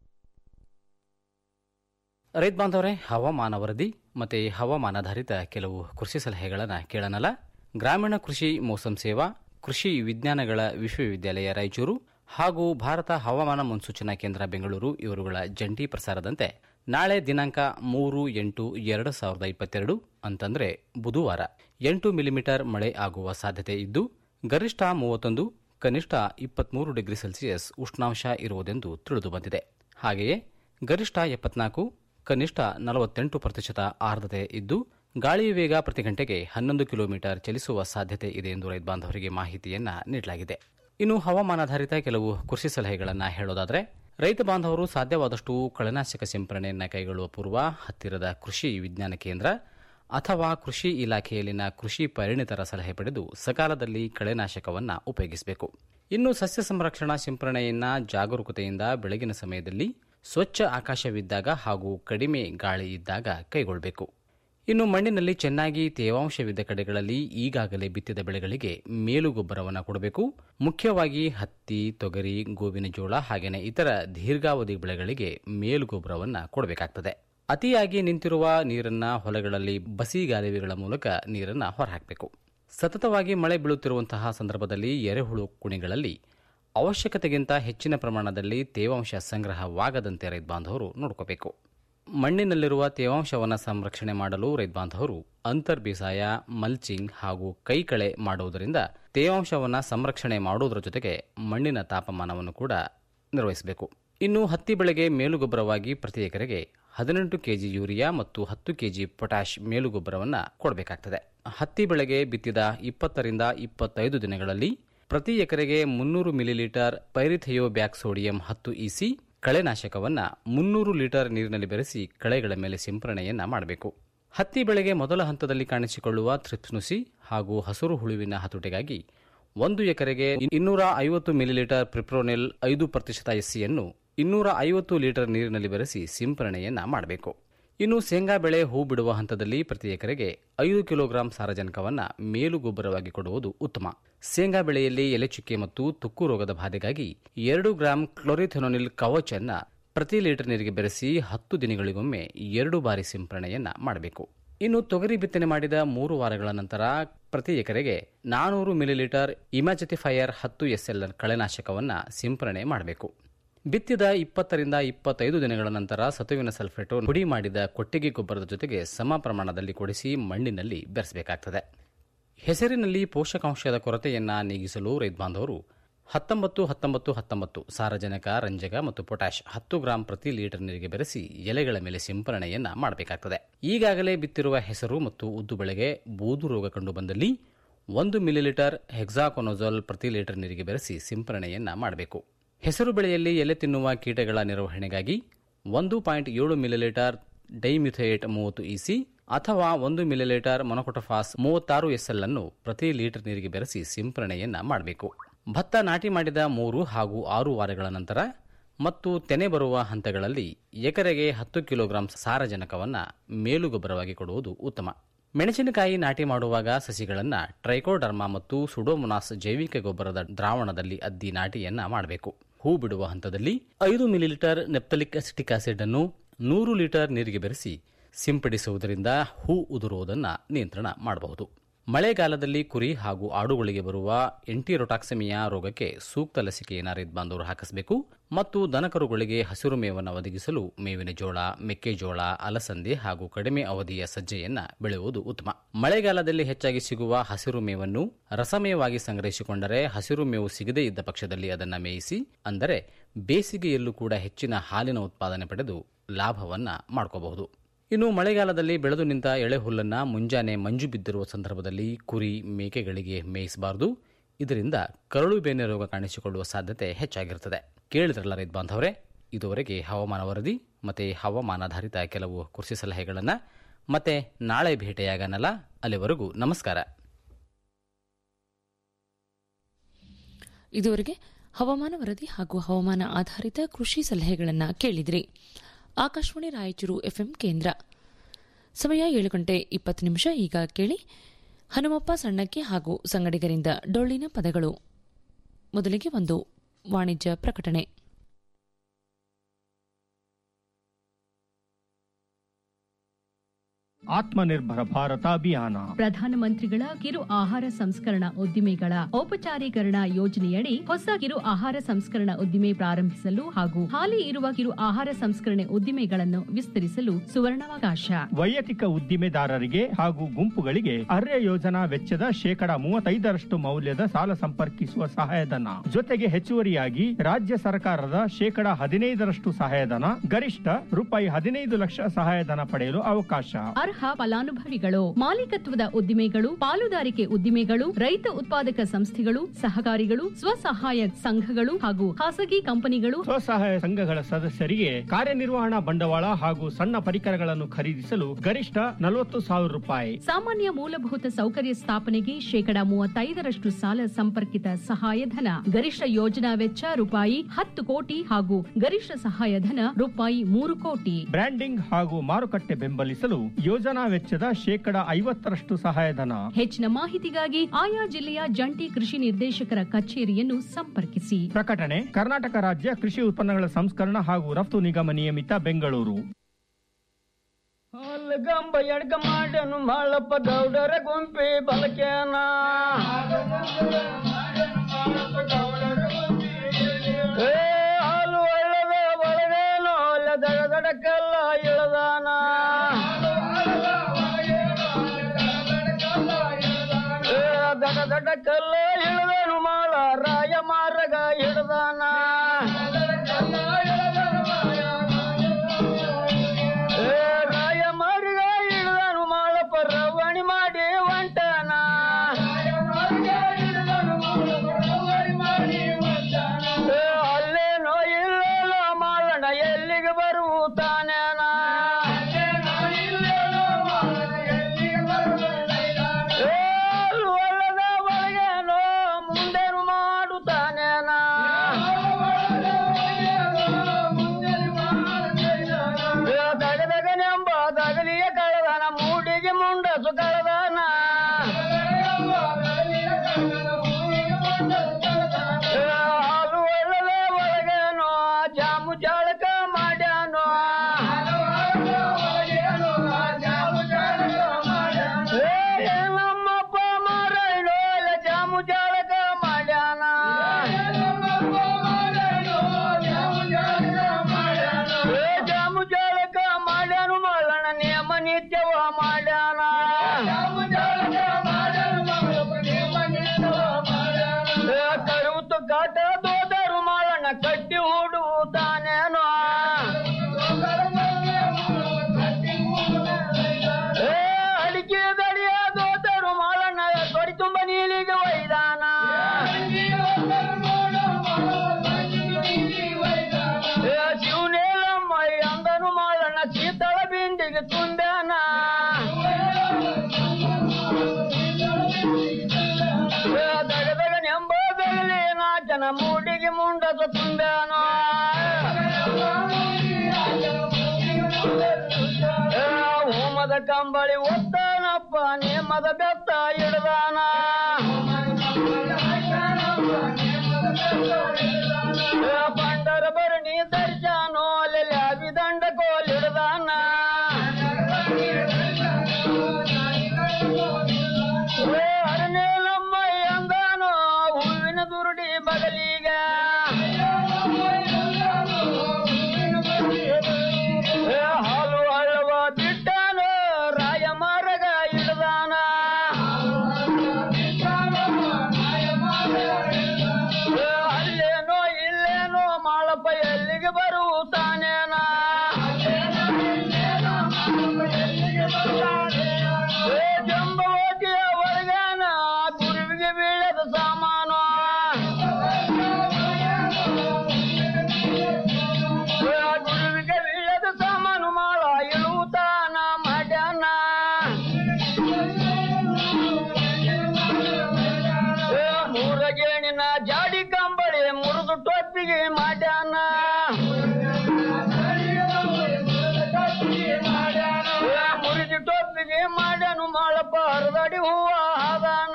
ರೈತ ಬಾಂಧವರೇ ಹವಾಮಾನ ವರದಿ ಮತ್ತು ಹವಾಮಾನಾಧಾರಿತ ಕೆಲವು ಕೃಷಿ ಸಲಹೆಗಳನ್ನು ಕೇಳೋಣಲ್ಲ ಗ್ರಾಮೀಣ ಕೃಷಿ ಮೋಸಂ ಸೇವಾ ಕೃಷಿ ವಿಜ್ಞಾನಗಳ ವಿಶ್ವವಿದ್ಯಾಲಯ ರಾಯಚೂರು ಹಾಗೂ ಭಾರತ ಹವಾಮಾನ ಮುನ್ಸೂಚನಾ ಕೇಂದ್ರ ಬೆಂಗಳೂರು ಇವರುಗಳ ಜಂಟಿ ಪ್ರಸಾರದಂತೆ ನಾಳೆ ದಿನಾಂಕ ಮೂರು ಎಂಟು ಎರಡು ಸಾವಿರದ ಇಪ್ಪತ್ತೆರಡು ಅಂತಂದ್ರೆ ಬುಧವಾರ ಎಂಟು ಮಿಲಿಮೀಟರ್ ಮಳೆ ಆಗುವ ಸಾಧ್ಯತೆ ಇದ್ದು ಗರಿಷ್ಠ ಮೂವತ್ತೊಂದು ಕನಿಷ್ಠ ಇಪ್ಪತ್ಮೂರು ಡಿಗ್ರಿ ಸೆಲ್ಸಿಯಸ್ ಉಷ್ಣಾಂಶ ಇರುವುದೆಂದು ತಿಳಿದು ಬಂದಿದೆ ಹಾಗೆಯೇ ಗರಿಷ್ಠ ಎಪ್ಪತ್ನಾಲ್ಕು ಕನಿಷ್ಠ ನಲವತ್ತೆಂಟು ಪ್ರತಿಶತ ಆರ್ದ್ರತೆ ಇದ್ದು ಗಾಳಿಯ ವೇಗ ಪ್ರತಿ ಗಂಟೆಗೆ ಹನ್ನೊಂದು ಕಿಲೋಮೀಟರ್ ಚಲಿಸುವ ಸಾಧ್ಯತೆ ಇದೆ ಎಂದು ರೈತ ಬಾಂಧವರಿಗೆ ಮಾಹಿತಿಯನ್ನ ನೀಡಲಾಗಿದೆ ಇನ್ನು ಹವಾಮಾನಾಧಾರಿತ ಕೆಲವು ಕೃಷಿ ಸಲಹೆಗಳನ್ನು ಹೇಳೋದಾದರೆ ರೈತ ಬಾಂಧವರು ಸಾಧ್ಯವಾದಷ್ಟು ಕಳೆನಾಶಕ ಸಿಂಪರಣೆಯನ್ನು ಕೈಗೊಳ್ಳುವ ಪೂರ್ವ ಹತ್ತಿರದ ಕೃಷಿ ವಿಜ್ಞಾನ ಕೇಂದ್ರ ಅಥವಾ ಕೃಷಿ ಇಲಾಖೆಯಲ್ಲಿನ ಕೃಷಿ ಪರಿಣಿತರ ಸಲಹೆ ಪಡೆದು ಸಕಾಲದಲ್ಲಿ ಕಳೆನಾಶಕವನ್ನು ಉಪಯೋಗಿಸಬೇಕು ಇನ್ನು ಸಸ್ಯ ಸಂರಕ್ಷಣಾ ಸಿಂಪರಣೆಯನ್ನ ಜಾಗರೂಕತೆಯಿಂದ ಬೆಳಗಿನ ಸಮಯದಲ್ಲಿ ಸ್ವಚ್ಛ ಆಕಾಶವಿದ್ದಾಗ ಹಾಗೂ ಕಡಿಮೆ ಗಾಳಿ ಇದ್ದಾಗ ಕೈಗೊಳ್ಳಬೇಕು ಇನ್ನು ಮಣ್ಣಿನಲ್ಲಿ ಚೆನ್ನಾಗಿ ತೇವಾಂಶವಿದ್ದ ಕಡೆಗಳಲ್ಲಿ ಈಗಾಗಲೇ ಬಿತ್ತಿದ ಬೆಳೆಗಳಿಗೆ ಮೇಲುಗೊಬ್ಬರವನ್ನು ಕೊಡಬೇಕು ಮುಖ್ಯವಾಗಿ ಹತ್ತಿ ತೊಗರಿ ಗೋವಿನ ಜೋಳ ಹಾಗೆಯೇ ಇತರ ದೀರ್ಘಾವಧಿ ಬೆಳೆಗಳಿಗೆ ಮೇಲುಗೊಬ್ಬರವನ್ನು ಕೊಡಬೇಕಾಗ್ತದೆ ಅತಿಯಾಗಿ ನಿಂತಿರುವ ನೀರನ್ನ ಹೊಲಗಳಲ್ಲಿ ಬಸಿಗಾಲುವೆಗಳ ಮೂಲಕ ನೀರನ್ನ ಹೊರಹಾಕಬೇಕು ಸತತವಾಗಿ ಮಳೆ ಬೀಳುತ್ತಿರುವಂತಹ ಸಂದರ್ಭದಲ್ಲಿ ಎರೆಹುಳು ಕುಣಿಗಳಲ್ಲಿ ಅವಶ್ಯಕತೆಗಿಂತ ಹೆಚ್ಚಿನ ಪ್ರಮಾಣದಲ್ಲಿ ತೇವಾಂಶ ಸಂಗ್ರಹವಾಗದಂತೆ ರೈತ ಬಾಂಧವರು ನೋಡ್ಕೋಬೇಕು ಮಣ್ಣಿನಲ್ಲಿರುವ ತೇವಾಂಶವನ್ನು ಸಂರಕ್ಷಣೆ ಮಾಡಲು ರೈತ ಬಾಂಧವರು ಅಂತರ್ ಬೇಸಾಯ ಮಲ್ಚಿಂಗ್ ಹಾಗೂ ಕೈಕಳೆ ಮಾಡುವುದರಿಂದ ತೇವಾಂಶವನ್ನು ಸಂರಕ್ಷಣೆ ಮಾಡುವುದರ ಜೊತೆಗೆ ಮಣ್ಣಿನ ತಾಪಮಾನವನ್ನು ಕೂಡ ನಿರ್ವಹಿಸಬೇಕು ಇನ್ನು ಹತ್ತಿ ಬೆಳೆಗೆ ಮೇಲುಗೊಬ್ಬರವಾಗಿ ಪ್ರತಿ ಎಕರೆಗೆ ಹದಿನೆಂಟು ಕೆಜಿ ಯೂರಿಯಾ ಮತ್ತು ಹತ್ತು ಕೆಜಿ ಪೊಟ್ಯಾಷ್ ಮೇಲುಗೊಬ್ಬರವನ್ನು ಕೊಡಬೇಕಾಗ್ತದೆ ಹತ್ತಿ ಬೆಳೆಗೆ ಬಿತ್ತಿದ ಇಪ್ಪತ್ತರಿಂದ ಇಪ್ಪತ್ತೈದು ದಿನಗಳಲ್ಲಿ ಪ್ರತಿ ಎಕರೆಗೆ ಮುನ್ನೂರು ಮಿಲಿಲೀಟರ್ ಪೈರಿಥೆಯೋಬ್ಯಾಕ್ ಸೋಡಿಯಂ ಹತ್ತು ಇಸಿ ಕಳೆನಾಶಕವನ್ನು ಮುನ್ನೂರು ಲೀಟರ್ ನೀರಿನಲ್ಲಿ ಬೆರೆಸಿ ಕಳೆಗಳ ಮೇಲೆ ಸಿಂಪರಣೆಯನ್ನ ಮಾಡಬೇಕು ಹತ್ತಿ ಬೆಳೆಗೆ ಮೊದಲ ಹಂತದಲ್ಲಿ ಕಾಣಿಸಿಕೊಳ್ಳುವ ಥ್ರಿಪ್ಸ್ನುಸಿ ಹಾಗೂ ಹಸುರು ಹುಳುವಿನ ಹತೋಟಿಗಾಗಿ ಒಂದು ಎಕರೆಗೆ ಇನ್ನೂರ ಐವತ್ತು ಮಿಲಿಲೀಟರ್ ಪ್ರಿಪ್ರೋನೆಲ್ ಐದು ಪ್ರತಿಶತ ಎಸ್ಸಿಯನ್ನು ಇನ್ನೂರ ಐವತ್ತು ಲೀಟರ್ ನೀರಿನಲ್ಲಿ ಬೆರೆಸಿ ಸಿಂಪರಣೆಯನ್ನ ಮಾಡಬೇಕು ಇನ್ನು ಶೇಂಗಾ ಬೆಳೆ ಹೂ ಬಿಡುವ ಹಂತದಲ್ಲಿ ಪ್ರತಿ ಎಕರೆಗೆ ಐದು ಕಿಲೋಗ್ರಾಂ ಸಾರಜನಕವನ್ನು ಮೇಲುಗೊಬ್ಬರವಾಗಿ ಕೊಡುವುದು ಉತ್ತಮ ಶೇಂಗಾ ಬೆಳೆಯಲ್ಲಿ ಎಲೆಚುಕ್ಕೆ ಮತ್ತು ತುಕ್ಕು ರೋಗದ ಬಾಧೆಗಾಗಿ ಎರಡು ಗ್ರಾಂ ಕ್ಲೋರಿಥೆನೋನಿಲ್ ಕವಚ್ ಅನ್ನ ಪ್ರತಿ ಲೀಟರ್ ನೀರಿಗೆ ಬೆರೆಸಿ ಹತ್ತು ದಿನಗಳಿಗೊಮ್ಮೆ ಎರಡು ಬಾರಿ ಸಿಂಪರಣೆಯನ್ನ ಮಾಡಬೇಕು ಇನ್ನು ತೊಗರಿ ಬಿತ್ತನೆ ಮಾಡಿದ ಮೂರು ವಾರಗಳ ನಂತರ ಪ್ರತಿ ಎಕರೆಗೆ ನಾನೂರು ಮಿಲಿಲೀಟರ್ ಇಮ್ಯಾಜತಿಫೈಯರ್ ಹತ್ತು ಎಸ್ಎಲ್ ಕಳೆನಾಶಕವನ್ನ ಸಿಂಪರಣೆ ಮಾಡಬೇಕು ಬಿತ್ತಿದ ಇಪ್ಪತ್ತರಿಂದ ಇಪ್ಪತ್ತೈದು ದಿನಗಳ ನಂತರ ಸತುವಿನ ಸಲ್ಫೇಟು ಪುಡಿ ಮಾಡಿದ ಕೊಟ್ಟಿಗೆ ಗೊಬ್ಬರದ ಜೊತೆಗೆ ಸಮ ಪ್ರಮಾಣದಲ್ಲಿ ಕೊಡಿಸಿ ಮಣ್ಣಿನಲ್ಲಿ ಬೆರೆಸಬೇಕಾಗ್ತದೆ ಹೆಸರಿನಲ್ಲಿ ಪೋಷಕಾಂಶದ ಕೊರತೆಯನ್ನ ನೀಗಿಸಲು ರೈತ ಬಾಂಧವರು ಹತ್ತೊಂಬತ್ತು ಹತ್ತೊಂಬತ್ತು ಹತ್ತೊಂಬತ್ತು ಸಾರಜನಕ ರಂಜಕ ಮತ್ತು ಪೊಟ್ಯಾಷ್ ಹತ್ತು ಗ್ರಾಂ ಪ್ರತಿ ಲೀಟರ್ ನೀರಿಗೆ ಬೆರೆಸಿ ಎಲೆಗಳ ಮೇಲೆ ಸಿಂಪರಣೆಯನ್ನ ಮಾಡಬೇಕಾಗ್ತದೆ ಈಗಾಗಲೇ ಬಿತ್ತಿರುವ ಹೆಸರು ಮತ್ತು ಉದ್ದು ಬೆಳೆಗೆ ಬೂದು ರೋಗ ಕಂಡುಬಂದಲ್ಲಿ ಒಂದು ಮಿಲಿಲೀಟರ್ ಹೆಕ್ಸಾಕೊನೋಜೋಲ್ ಪ್ರತಿ ಲೀಟರ್ ನೀರಿಗೆ ಬೆರೆಸಿ ಸಿಂಪರಣೆಯನ್ನ ಮಾಡಬೇಕು ಹೆಸರು ಬೆಳೆಯಲ್ಲಿ ಎಲೆ ತಿನ್ನುವ ಕೀಟಗಳ ನಿರ್ವಹಣೆಗಾಗಿ ಒಂದು ಪಾಯಿಂಟ್ ಏಳು ಮಿಲಿಲೀಟರ್ ಡೈಮ್ಯುಥೇಟ್ ಮೂವತ್ತು ಇಸಿ ಅಥವಾ ಒಂದು ಮಿಲಿಲೀಟರ್ ಮೊನೊಕೊಟೊಫಾಸ್ ಮೂವತ್ತಾರು ಎಸ್ಎಲ್ ಅನ್ನು ಪ್ರತಿ ಲೀಟರ್ ನೀರಿಗೆ ಬೆರೆಸಿ ಸಿಂಪರಣೆಯನ್ನ ಮಾಡಬೇಕು ಭತ್ತ ನಾಟಿ ಮಾಡಿದ ಮೂರು ಹಾಗೂ ಆರು ವಾರಗಳ ನಂತರ ಮತ್ತು ತೆನೆ ಬರುವ ಹಂತಗಳಲ್ಲಿ ಎಕರೆಗೆ ಹತ್ತು ಕಿಲೋಗ್ರಾಂ ಸಾರಜನಕವನ್ನು ಮೇಲುಗೊಬ್ಬರವಾಗಿ ಕೊಡುವುದು ಉತ್ತಮ ಮೆಣಸಿನಕಾಯಿ ನಾಟಿ ಮಾಡುವಾಗ ಸಸಿಗಳನ್ನು ಟ್ರೈಕೋಡರ್ಮಾ ಮತ್ತು ಸುಡೋಮೊನಾಸ್ ಜೈವಿಕ ಗೊಬ್ಬರದ ದ್ರಾವಣದಲ್ಲಿ ಅದ್ದಿ ನಾಟಿಯನ್ನ ಮಾಡಬೇಕು ಹೂ ಬಿಡುವ ಹಂತದಲ್ಲಿ ಐದು ಮಿಲಿಲೀಟರ್ ನೆಪ್ತಲಿಕ್ ಅಸಿಟಿಕ್ ಆಸಿಡ್ ಅನ್ನು ನೂರು ಲೀಟರ್ ನೀರಿಗೆ ಬೆರೆಸಿ ಸಿಂಪಡಿಸುವುದರಿಂದ ಹೂ ಉದುರುವುದನ್ನು ನಿಯಂತ್ರಣ ಮಾಡಬಹುದು ಮಳೆಗಾಲದಲ್ಲಿ ಕುರಿ ಹಾಗೂ ಆಡುಗಳಿಗೆ ಬರುವ ಎಂಟಿರೊಟಾಕ್ಸಮಿಯಾ ರೋಗಕ್ಕೆ ಸೂಕ್ತ ಲಸಿಕೆಯನ್ನು ರೈತ ಬಾಂಧವರು ಹಾಕಿಸಬೇಕು ಮತ್ತು ದನಕರುಗಳಿಗೆ ಹಸಿರು ಮೇವನ್ನು ಒದಗಿಸಲು ಮೇವಿನ ಜೋಳ ಮೆಕ್ಕೆಜೋಳ ಅಲಸಂದೆ ಹಾಗೂ ಕಡಿಮೆ ಅವಧಿಯ ಸಜ್ಜೆಯನ್ನ ಬೆಳೆಯುವುದು ಉತ್ತಮ ಮಳೆಗಾಲದಲ್ಲಿ ಹೆಚ್ಚಾಗಿ ಸಿಗುವ ಹಸಿರು ಮೇವನ್ನು ರಸಮೇವಾಗಿ ಸಂಗ್ರಹಿಸಿಕೊಂಡರೆ ಹಸಿರು ಮೇವು ಸಿಗದೇ ಇದ್ದ ಪಕ್ಷದಲ್ಲಿ ಅದನ್ನು ಮೇಯಿಸಿ ಅಂದರೆ ಬೇಸಿಗೆಯಲ್ಲೂ ಕೂಡ ಹೆಚ್ಚಿನ ಹಾಲಿನ ಉತ್ಪಾದನೆ ಪಡೆದು ಲಾಭವನ್ನ ಮಾಡ್ಕೋಬಹುದು ಇನ್ನು ಮಳೆಗಾಲದಲ್ಲಿ ಬೆಳೆದು ನಿಂತ ಎಳೆ ಹುಲ್ಲನ್ನ ಮುಂಜಾನೆ ಮಂಜು ಬಿದ್ದಿರುವ ಸಂದರ್ಭದಲ್ಲಿ ಕುರಿ ಮೇಕೆಗಳಿಗೆ ಮೇಯಿಸಬಾರದು ಇದರಿಂದ ಕರಳು ಬೇನೆ ರೋಗ ಕಾಣಿಸಿಕೊಳ್ಳುವ ಸಾಧ್ಯತೆ ಹೆಚ್ಚಾಗಿರುತ್ತದೆ ಕೇಳಿದ್ರಲ್ಲ ರೈತ ಬಾಂಧವರೇ ಇದುವರೆಗೆ ಹವಾಮಾನ ವರದಿ ಮತ್ತೆ ಹವಾಮಾನಾಧಾರಿತ ಕೆಲವು ಕೃಷಿ ಸಲಹೆಗಳನ್ನು ಮತ್ತೆ ನಾಳೆ ಭೇಟಿಯಾಗನಲ್ಲ ಅಲ್ಲಿವರೆಗೂ ನಮಸ್ಕಾರ ಇದುವರೆಗೆ ಹವಾಮಾನ ವರದಿ ಹಾಗೂ ಹವಾಮಾನ ಆಧಾರಿತ ಕೃಷಿ ಸಲಹೆಗಳನ್ನು ಕೇಳಿದ್ರಿ ಆಕಾಶವಾಣಿ ರಾಯಚೂರು ಎಫ್ಎಂ ಕೇಂದ್ರ ಸಮಯ ಏಳು ಗಂಟೆ ಇಪ್ಪತ್ತು ನಿಮಿಷ ಈಗ ಕೇಳಿ ಹನುಮಪ್ಪ ಸಣ್ಣಕ್ಕೆ ಹಾಗೂ ಸಂಗಡಿಗರಿಂದ ಡೊಳ್ಳಿನ ಪದಗಳು ಮೊದಲಿಗೆ ಒಂದು ವಾಣಿಜ್ಯ ಪ್ರಕಟಣೆ ಆತ್ಮನಿರ್ಭರ ಭಾರತ ಅಭಿಯಾನ ಪ್ರಧಾನಮಂತ್ರಿಗಳ ಕಿರು ಆಹಾರ ಸಂಸ್ಕರಣಾ ಉದ್ದಿಮೆಗಳ ಔಪಚಾರೀಕರಣ ಯೋಜನೆಯಡಿ ಹೊಸ ಕಿರು ಆಹಾರ ಸಂಸ್ಕರಣಾ ಉದ್ದಿಮೆ ಪ್ರಾರಂಭಿಸಲು ಹಾಗೂ ಹಾಲಿ ಇರುವ ಕಿರು ಆಹಾರ ಸಂಸ್ಕರಣೆ ಉದ್ದಿಮೆಗಳನ್ನು ವಿಸ್ತರಿಸಲು ಸುವರ್ಣಾವಕಾಶ ವೈಯಕ್ತಿಕ ಉದ್ದಿಮೆದಾರರಿಗೆ ಹಾಗೂ ಗುಂಪುಗಳಿಗೆ ಅರ್ಯ ಯೋಜನಾ ವೆಚ್ಚದ ಶೇಕಡ ಮೂವತ್ತೈದರಷ್ಟು ಮೌಲ್ಯದ ಸಾಲ ಸಂಪರ್ಕಿಸುವ ಸಹಾಯಧನ ಜೊತೆಗೆ ಹೆಚ್ಚುವರಿಯಾಗಿ ರಾಜ್ಯ ಸರ್ಕಾರದ ಶೇಕಡ ಹದಿನೈದರಷ್ಟು ಸಹಾಯಧನ ಗರಿಷ್ಠ ರೂಪಾಯಿ ಹದಿನೈದು ಲಕ್ಷ ಸಹಾಯಧನ ಪಡೆಯಲು ಅವಕಾಶ ಅರ್ಹ ಫಲಾನುಭವಿಗಳು ಮಾಲೀಕತ್ವದ ಉದ್ದಿಮೆಗಳು ಪಾಲುದಾರಿಕೆ ಉದ್ದಿಮೆಗಳು ರೈತ ಉತ್ಪಾದಕ ಸಂಸ್ಥೆಗಳು ಸಹಕಾರಿಗಳು ಸ್ವಸಹಾಯ ಸಂಘಗಳು ಹಾಗೂ ಖಾಸಗಿ ಕಂಪನಿಗಳು ಸ್ವಸಹಾಯ ಸಂಘಗಳ ಸದಸ್ಯರಿಗೆ ಕಾರ್ಯನಿರ್ವಹಣಾ ಬಂಡವಾಳ ಹಾಗೂ ಸಣ್ಣ ಪರಿಕರಗಳನ್ನು ಖರೀದಿಸಲು ಗರಿಷ್ಠ ನಲವತ್ತು ಸಾವಿರ ರೂಪಾಯಿ ಸಾಮಾನ್ಯ ಮೂಲಭೂತ ಸೌಕರ್ಯ ಸ್ಥಾಪನೆಗೆ ಶೇಕಡ ಮೂವತ್ತೈದರಷ್ಟು ಸಾಲ ಸಂಪರ್ಕಿತ ಸಹಾಯಧನ ಗರಿಷ್ಠ ಯೋಜನಾ ವೆಚ್ಚ ರೂಪಾಯಿ ಹತ್ತು ಕೋಟಿ ಹಾಗೂ ಗರಿಷ್ಠ ಸಹಾಯಧನ ರೂಪಾಯಿ ಮೂರು ಕೋಟಿ ಬ್ರ್ಯಾಂಡಿಂಗ್ ಹಾಗೂ ಮಾರುಕಟ್ಟೆ ಬೆಂಬಲಿಸಲು ಯೋಜನಾ ವೆಚ್ಚದ ಶೇಕಡ ಐವತ್ತರಷ್ಟು ಸಹಾಯಧನ ಹೆಚ್ಚಿನ ಮಾಹಿತಿಗಾಗಿ ಆಯಾ ಜಿಲ್ಲೆಯ ಜಂಟಿ ಕೃಷಿ ನಿರ್ದೇಶಕರ ಕಚೇರಿಯನ್ನು ಸಂಪರ್ಕಿಸಿ ಪ್ರಕಟಣೆ ಕರ್ನಾಟಕ ರಾಜ್ಯ ಕೃಷಿ ಉತ್ಪನ್ನಗಳ ಸಂಸ್ಕರಣ ಹಾಗೂ ರಫ್ತು ನಿಗಮ ನಿಯಮಿತ ಬೆಂಗಳೂರು ಗಂಬ ಎಡ್ಕ ಮಾಡನು ಮಾಳಪ್ಪ ಗೌಡರ ಗುಂಪಿ ಬಲಕೇನ ಏ ಹಾಲು ಒಳ್ಳದ ಒಳಗೇನೋ ಅಲ್ಲ ದಡ ದಡಕಲ್ಲ ಇಳದಾನ ಏ ದಡ ದಡಕಲ್ಲ ಇಳದನು ಮಾಳ ರಾಯ ಮಾರಗ ಹಿಡ್ದಾನ ಏ ರಾಯ ಮಾರ್ಗ ಇಳಿದನು ಮಾಳಪ್ಪ ರವಣಿ ಮಾಡಿ ಹೊಂಟನ ಏ ಅಲ್ಲೇನೋ ಇಲ್ಲೇನೋ ಮಾಳಣ ಎಲ್ಲಿಗೆ ಬರುತ್ತಾನೇನ ಏ ಅಲ್ಲದ ಒಳಗೇನೋ ಮುಂದೇನು ಮಾಡುತ್ತಾನೇನ ಏ ದಗದಗನೆಂಬ ದಗಲಿಯ ಕಳೆದನ ಮೂಡಿಗೆ ಮುಂಡಸು ಕಳೆದನ ಏ ಹಾಲು ಒಳ್ಳದ ಒಳಗೇನೋ ಜಾಮು ಜಾಳಕ ಮಾಡ್ಯಾನೋ ಏ ನಮ್ಮಪ್ಪ ಮಾರೈನೋ ಇಲ್ಲ ಜಾಮು ಜಾಳಕ ಮಾಡ್ಯಾನ ಏ ಜಾಮು ಜಾಳಕ ಮಾಡ್ಯಾನು ಮಳ್ಳಣ ನಿಯಮ ನಿತ್ಯವ ಮಾಡ್ಯಾನ ಏ ಕರುತು ಕಾಟ ದೋದರು ಮಾಡಣ ಕಟ್ಟಿ ಹೂಡುತ್ತಾನೇನೋ ಏ ಅಡಿಕೆ ದಡಿಯ ದೋದರು ಮಾಡಣ ತೊಡಿ ತುಂಬ ನೀಲಿಗೆ ಒಯ್ದಾನ ಏ ಶಿವನೇಲಮ್ಮ ಅಂದನು ಮಾಡಣ ಶೀತಳ ಬಿಂದಿಗೆ ತುಂಬ್ಯಾನ ಏ ದಗದಗ ನೆಂಬದಲ್ಲಿ ನಾಚನ ಮೂಡಿಗೆ ಮುಂಡಸ ತುಂಬ್ಯಾನೋ ಏ ಹೋಮ ನೇಮದ ಕಂಬಳಿ ಒತ್ತಾನಪ್ಪ ನೇಮದ ಬೆತ್ತ ಹಿಡ್ದಾನ ಪಂಡರ ಭರಣಿ ದರ್ಶನೋ ಅಲ್ಲಿ ದಂಡ ಕೋಲ್ ಹಿಡ್ದಾನ ಅರನೇಲಮ್ಮ ಎಂದಾನೋ ಹೂವಿನ ದುರುಡಿ ಬಗಲಿಗ ಏ, ಹಾಲು ಹಳ್ಳವ ಬಿಟ್ಟಾನ ರಾಯ ಮಾರಗ ಹಿಡ್ದಾನ ಏ, ಅಲ್ಲೇನೋ ಇಲ್ಲೇನೋ ಮಾಳಪ್ಪ ಎಲ್ಲಿಗೆ ಬರುತ್ತಾನೇನ ಏ, ಜಂಬವತಿಯ ಒಳಗಾನ ಗುರುವಿಗೆ ಬೀಳದ ಸಾಮಾನು ಏ, ಗುರುವಿಗೆ ಬೀಳದ ಸಾಮಾನು ಮಾಳ ಇಳುತ್ತಾನ ಮಾಡ್ಯಾನ ಏ, ಮೂರ ಗೇಣಿನ ಜಾಡಿ ಕಂಬಳಿ ಮುರಿದು ಟೊಪ್ಪಿಗೆ ಮಾಡ್ಯಾನ ಏ, ಮುರಿದು ಟೊಪ್ಪಿಗೆ ಮಾಡ್ಯಾನು ಮಾಳಪ್ಪ ಹರಿದಡಿ ಹೂವ ಹಾದಾನ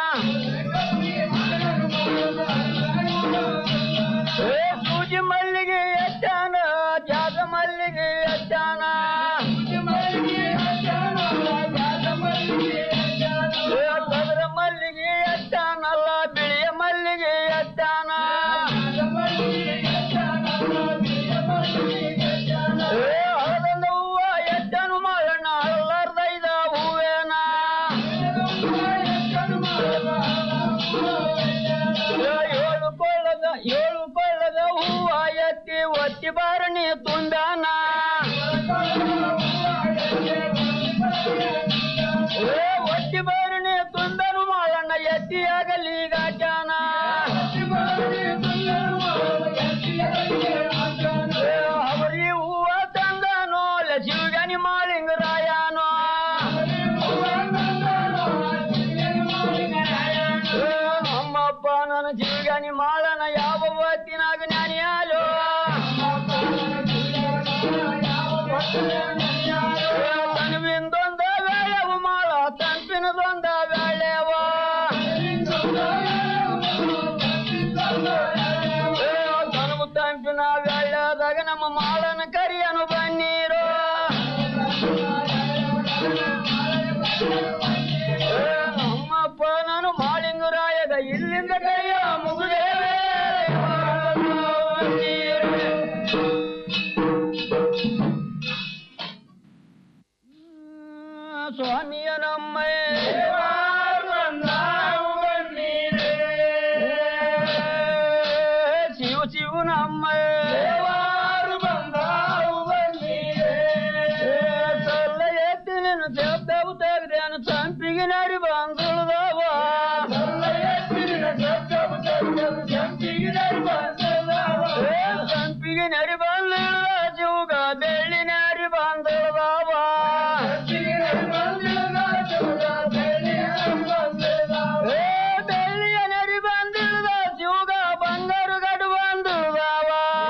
ಏ, ಸೂಜಿ ಮಲ್ಲಿಗೆ ಎಚ್ಚಾನ ಜಾಗ ಮಲ್ಲಿಗೆ ಎಚ್ಚಾನ ಏ, ಕದ್ರ ಮಲ್ಲಿಗೆ ಎಚ್ಚಾನಲ್ಲ ಬಿಳಿಯ ಮಲ್ಲಿಗೆ ಎಚ್ಚಾನ ಏ, ಹಳದಂದ ಹೂವ ಎಚ್ಚಾನು ಮಾರಣ್ಣ ಹಳ್ಳರ್ದೈದ ಹೂವೇನ ಏ, ಏಳು ಕೊಳ್ಳದ ಏಳು ಕೊಳ್ಳದ ಹೂವ ಎತ್ತಿ ಒತ್ತಿ ಬಾರಣಿ ತುಂದಾನ ಏ, ಒತ್ತಿ ಬಾರಣಿ ತುಂದನು ಮಾಳಣ್ಣ ಎತ್ತಿಯಾಗಲಿ ಗಾಚಾನ ಏ, ಅವರಿ ಹೂವ ತಂದನೋ ಶಿವಗನಿ ಮಾಳಿಂಗರಾಯನೋ ಏ, ನಮ್ಮಪ್ಪ ನನ್ನ ಶಿವಗನಿ ಮಾಳನ ಯಾವ ಹೊತ್ತಿನಾಗ ಜ್ಞಾನಿಯಾಲೋ ತನವಿಂದೊಂದ ವೇಳೆವು ಮಾಳ ತಂಪಿನದೊಂದ ವೇಳೆವ ಏ, ತನವು ತಂಪಿನ ವೇಳೆದಾಗ ನಮ್ಮ ಮಾಳನ ಕರಿಯನು ಬನ್ನೀರು ಏ, ನಮ್ಮಪ್ಪ ನಾನು ಮಾಳಿಂಗರಾಯದ ಇಲ್ಲಿಂದ ಕೈಯ ಮುಗುದೇವೆ ಸ್ವಾಮಿಯ ನಮ್ಮ ಶಿವ ಶಿವ ನಮ್ಮ ಸಲ್ಲ ಎತ್ತಿ ನೀನು ದೇವದೇವು ತೆಗ್ದೇನು ಸಂಪಿಗೆ ನಡಿ ಬಂದುಳದವ ಸಂಪಿಗೆ ನಡಿ ಬಂದುಳ ಜೀವಗ ಬೆಳ್ಳಿ ನಡಿ ಬಂದುಳದವ ಏ, ಬೆಳ್ಳಿಯ ನಡಿ ಬಂದಿಳದ ಜೀವಗ ಬಂಗಾರು ಗಡು ಬಂದುಳದವ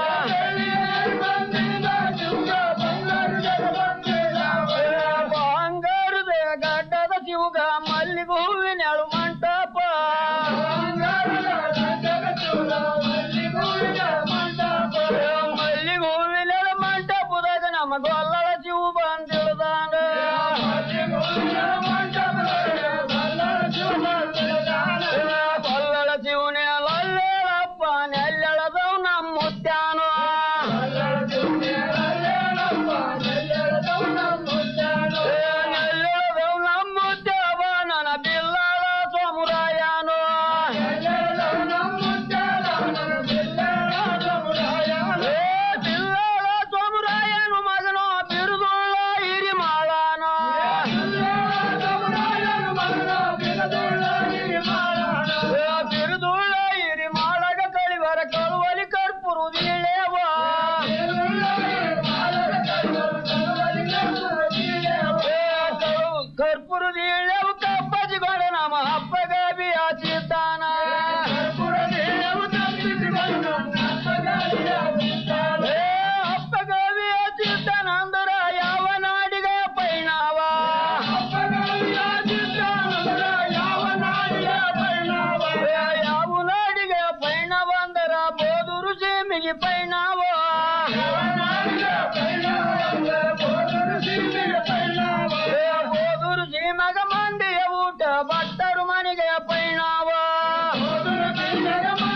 ಬಂಗಾರದ ಗಡ್ಡದ ಶಿವಗ ಮಲ್ಲಿಗೆ ಹೂವಿನ ಎಳು ಮಂಟಪ ಮಲ್ಲಿಗೆ ಹೂವಿನ ಎಳು ಮಂಟಪದಾಗ ನಮ್ಮ ಗೊಲ್ಲಳ ಶಿವ ಬಂದಿಳದಾನ ಕೊಲ್ಲಳ ಶಿವನೇ ಲಲ್ಲೇಳಪ್ಪ ನೆಲ್ಲೆಳದವ್ ನಮ್ಮ ಮುತ್ಯಾನು ನೆಲ್ಲೆಳದವ್ ನಮ್ಮ ಮುತ್ಯಾವ ನನ್ನ ಬಿಲ್ಲಾಳ ಸೋಮುರಾಯನು ಏ, ಬಿಲ್ಲಾಳ ಸೋಮುರಾಯನು ಮಗನು ಬಿರುದುಳ್ಳ ಹಿರಿ ಮಾಳಾನು ಏ, ಬಿರುದುಳ್ಳ ಹಿರಿ ಮಾಳಗ ಕಳಿವರ ಕಳುವಲಿ ಕರ್ಪುರುದಿಳೆವ ಕರ್ಪುರದಿಳೆವು ಕಪ್ಪಜಿಗಳು ನಮ್ಮ ಹಬ್ಬಗ ಬಿಯಾಚಿದ್ದಾನ ಏ, ಹಬ್ಬಗ ಬಿಯಾಚಿದ್ದಾನ ಅಂದರ ಯಾವ ನಾಡಿಗ ಪೈಣಾವ ಮಗ ಮಂದಿಯ ಊಟ ಭಕ್ತರು ಮನೆಗೆ ಪೈಣಾವ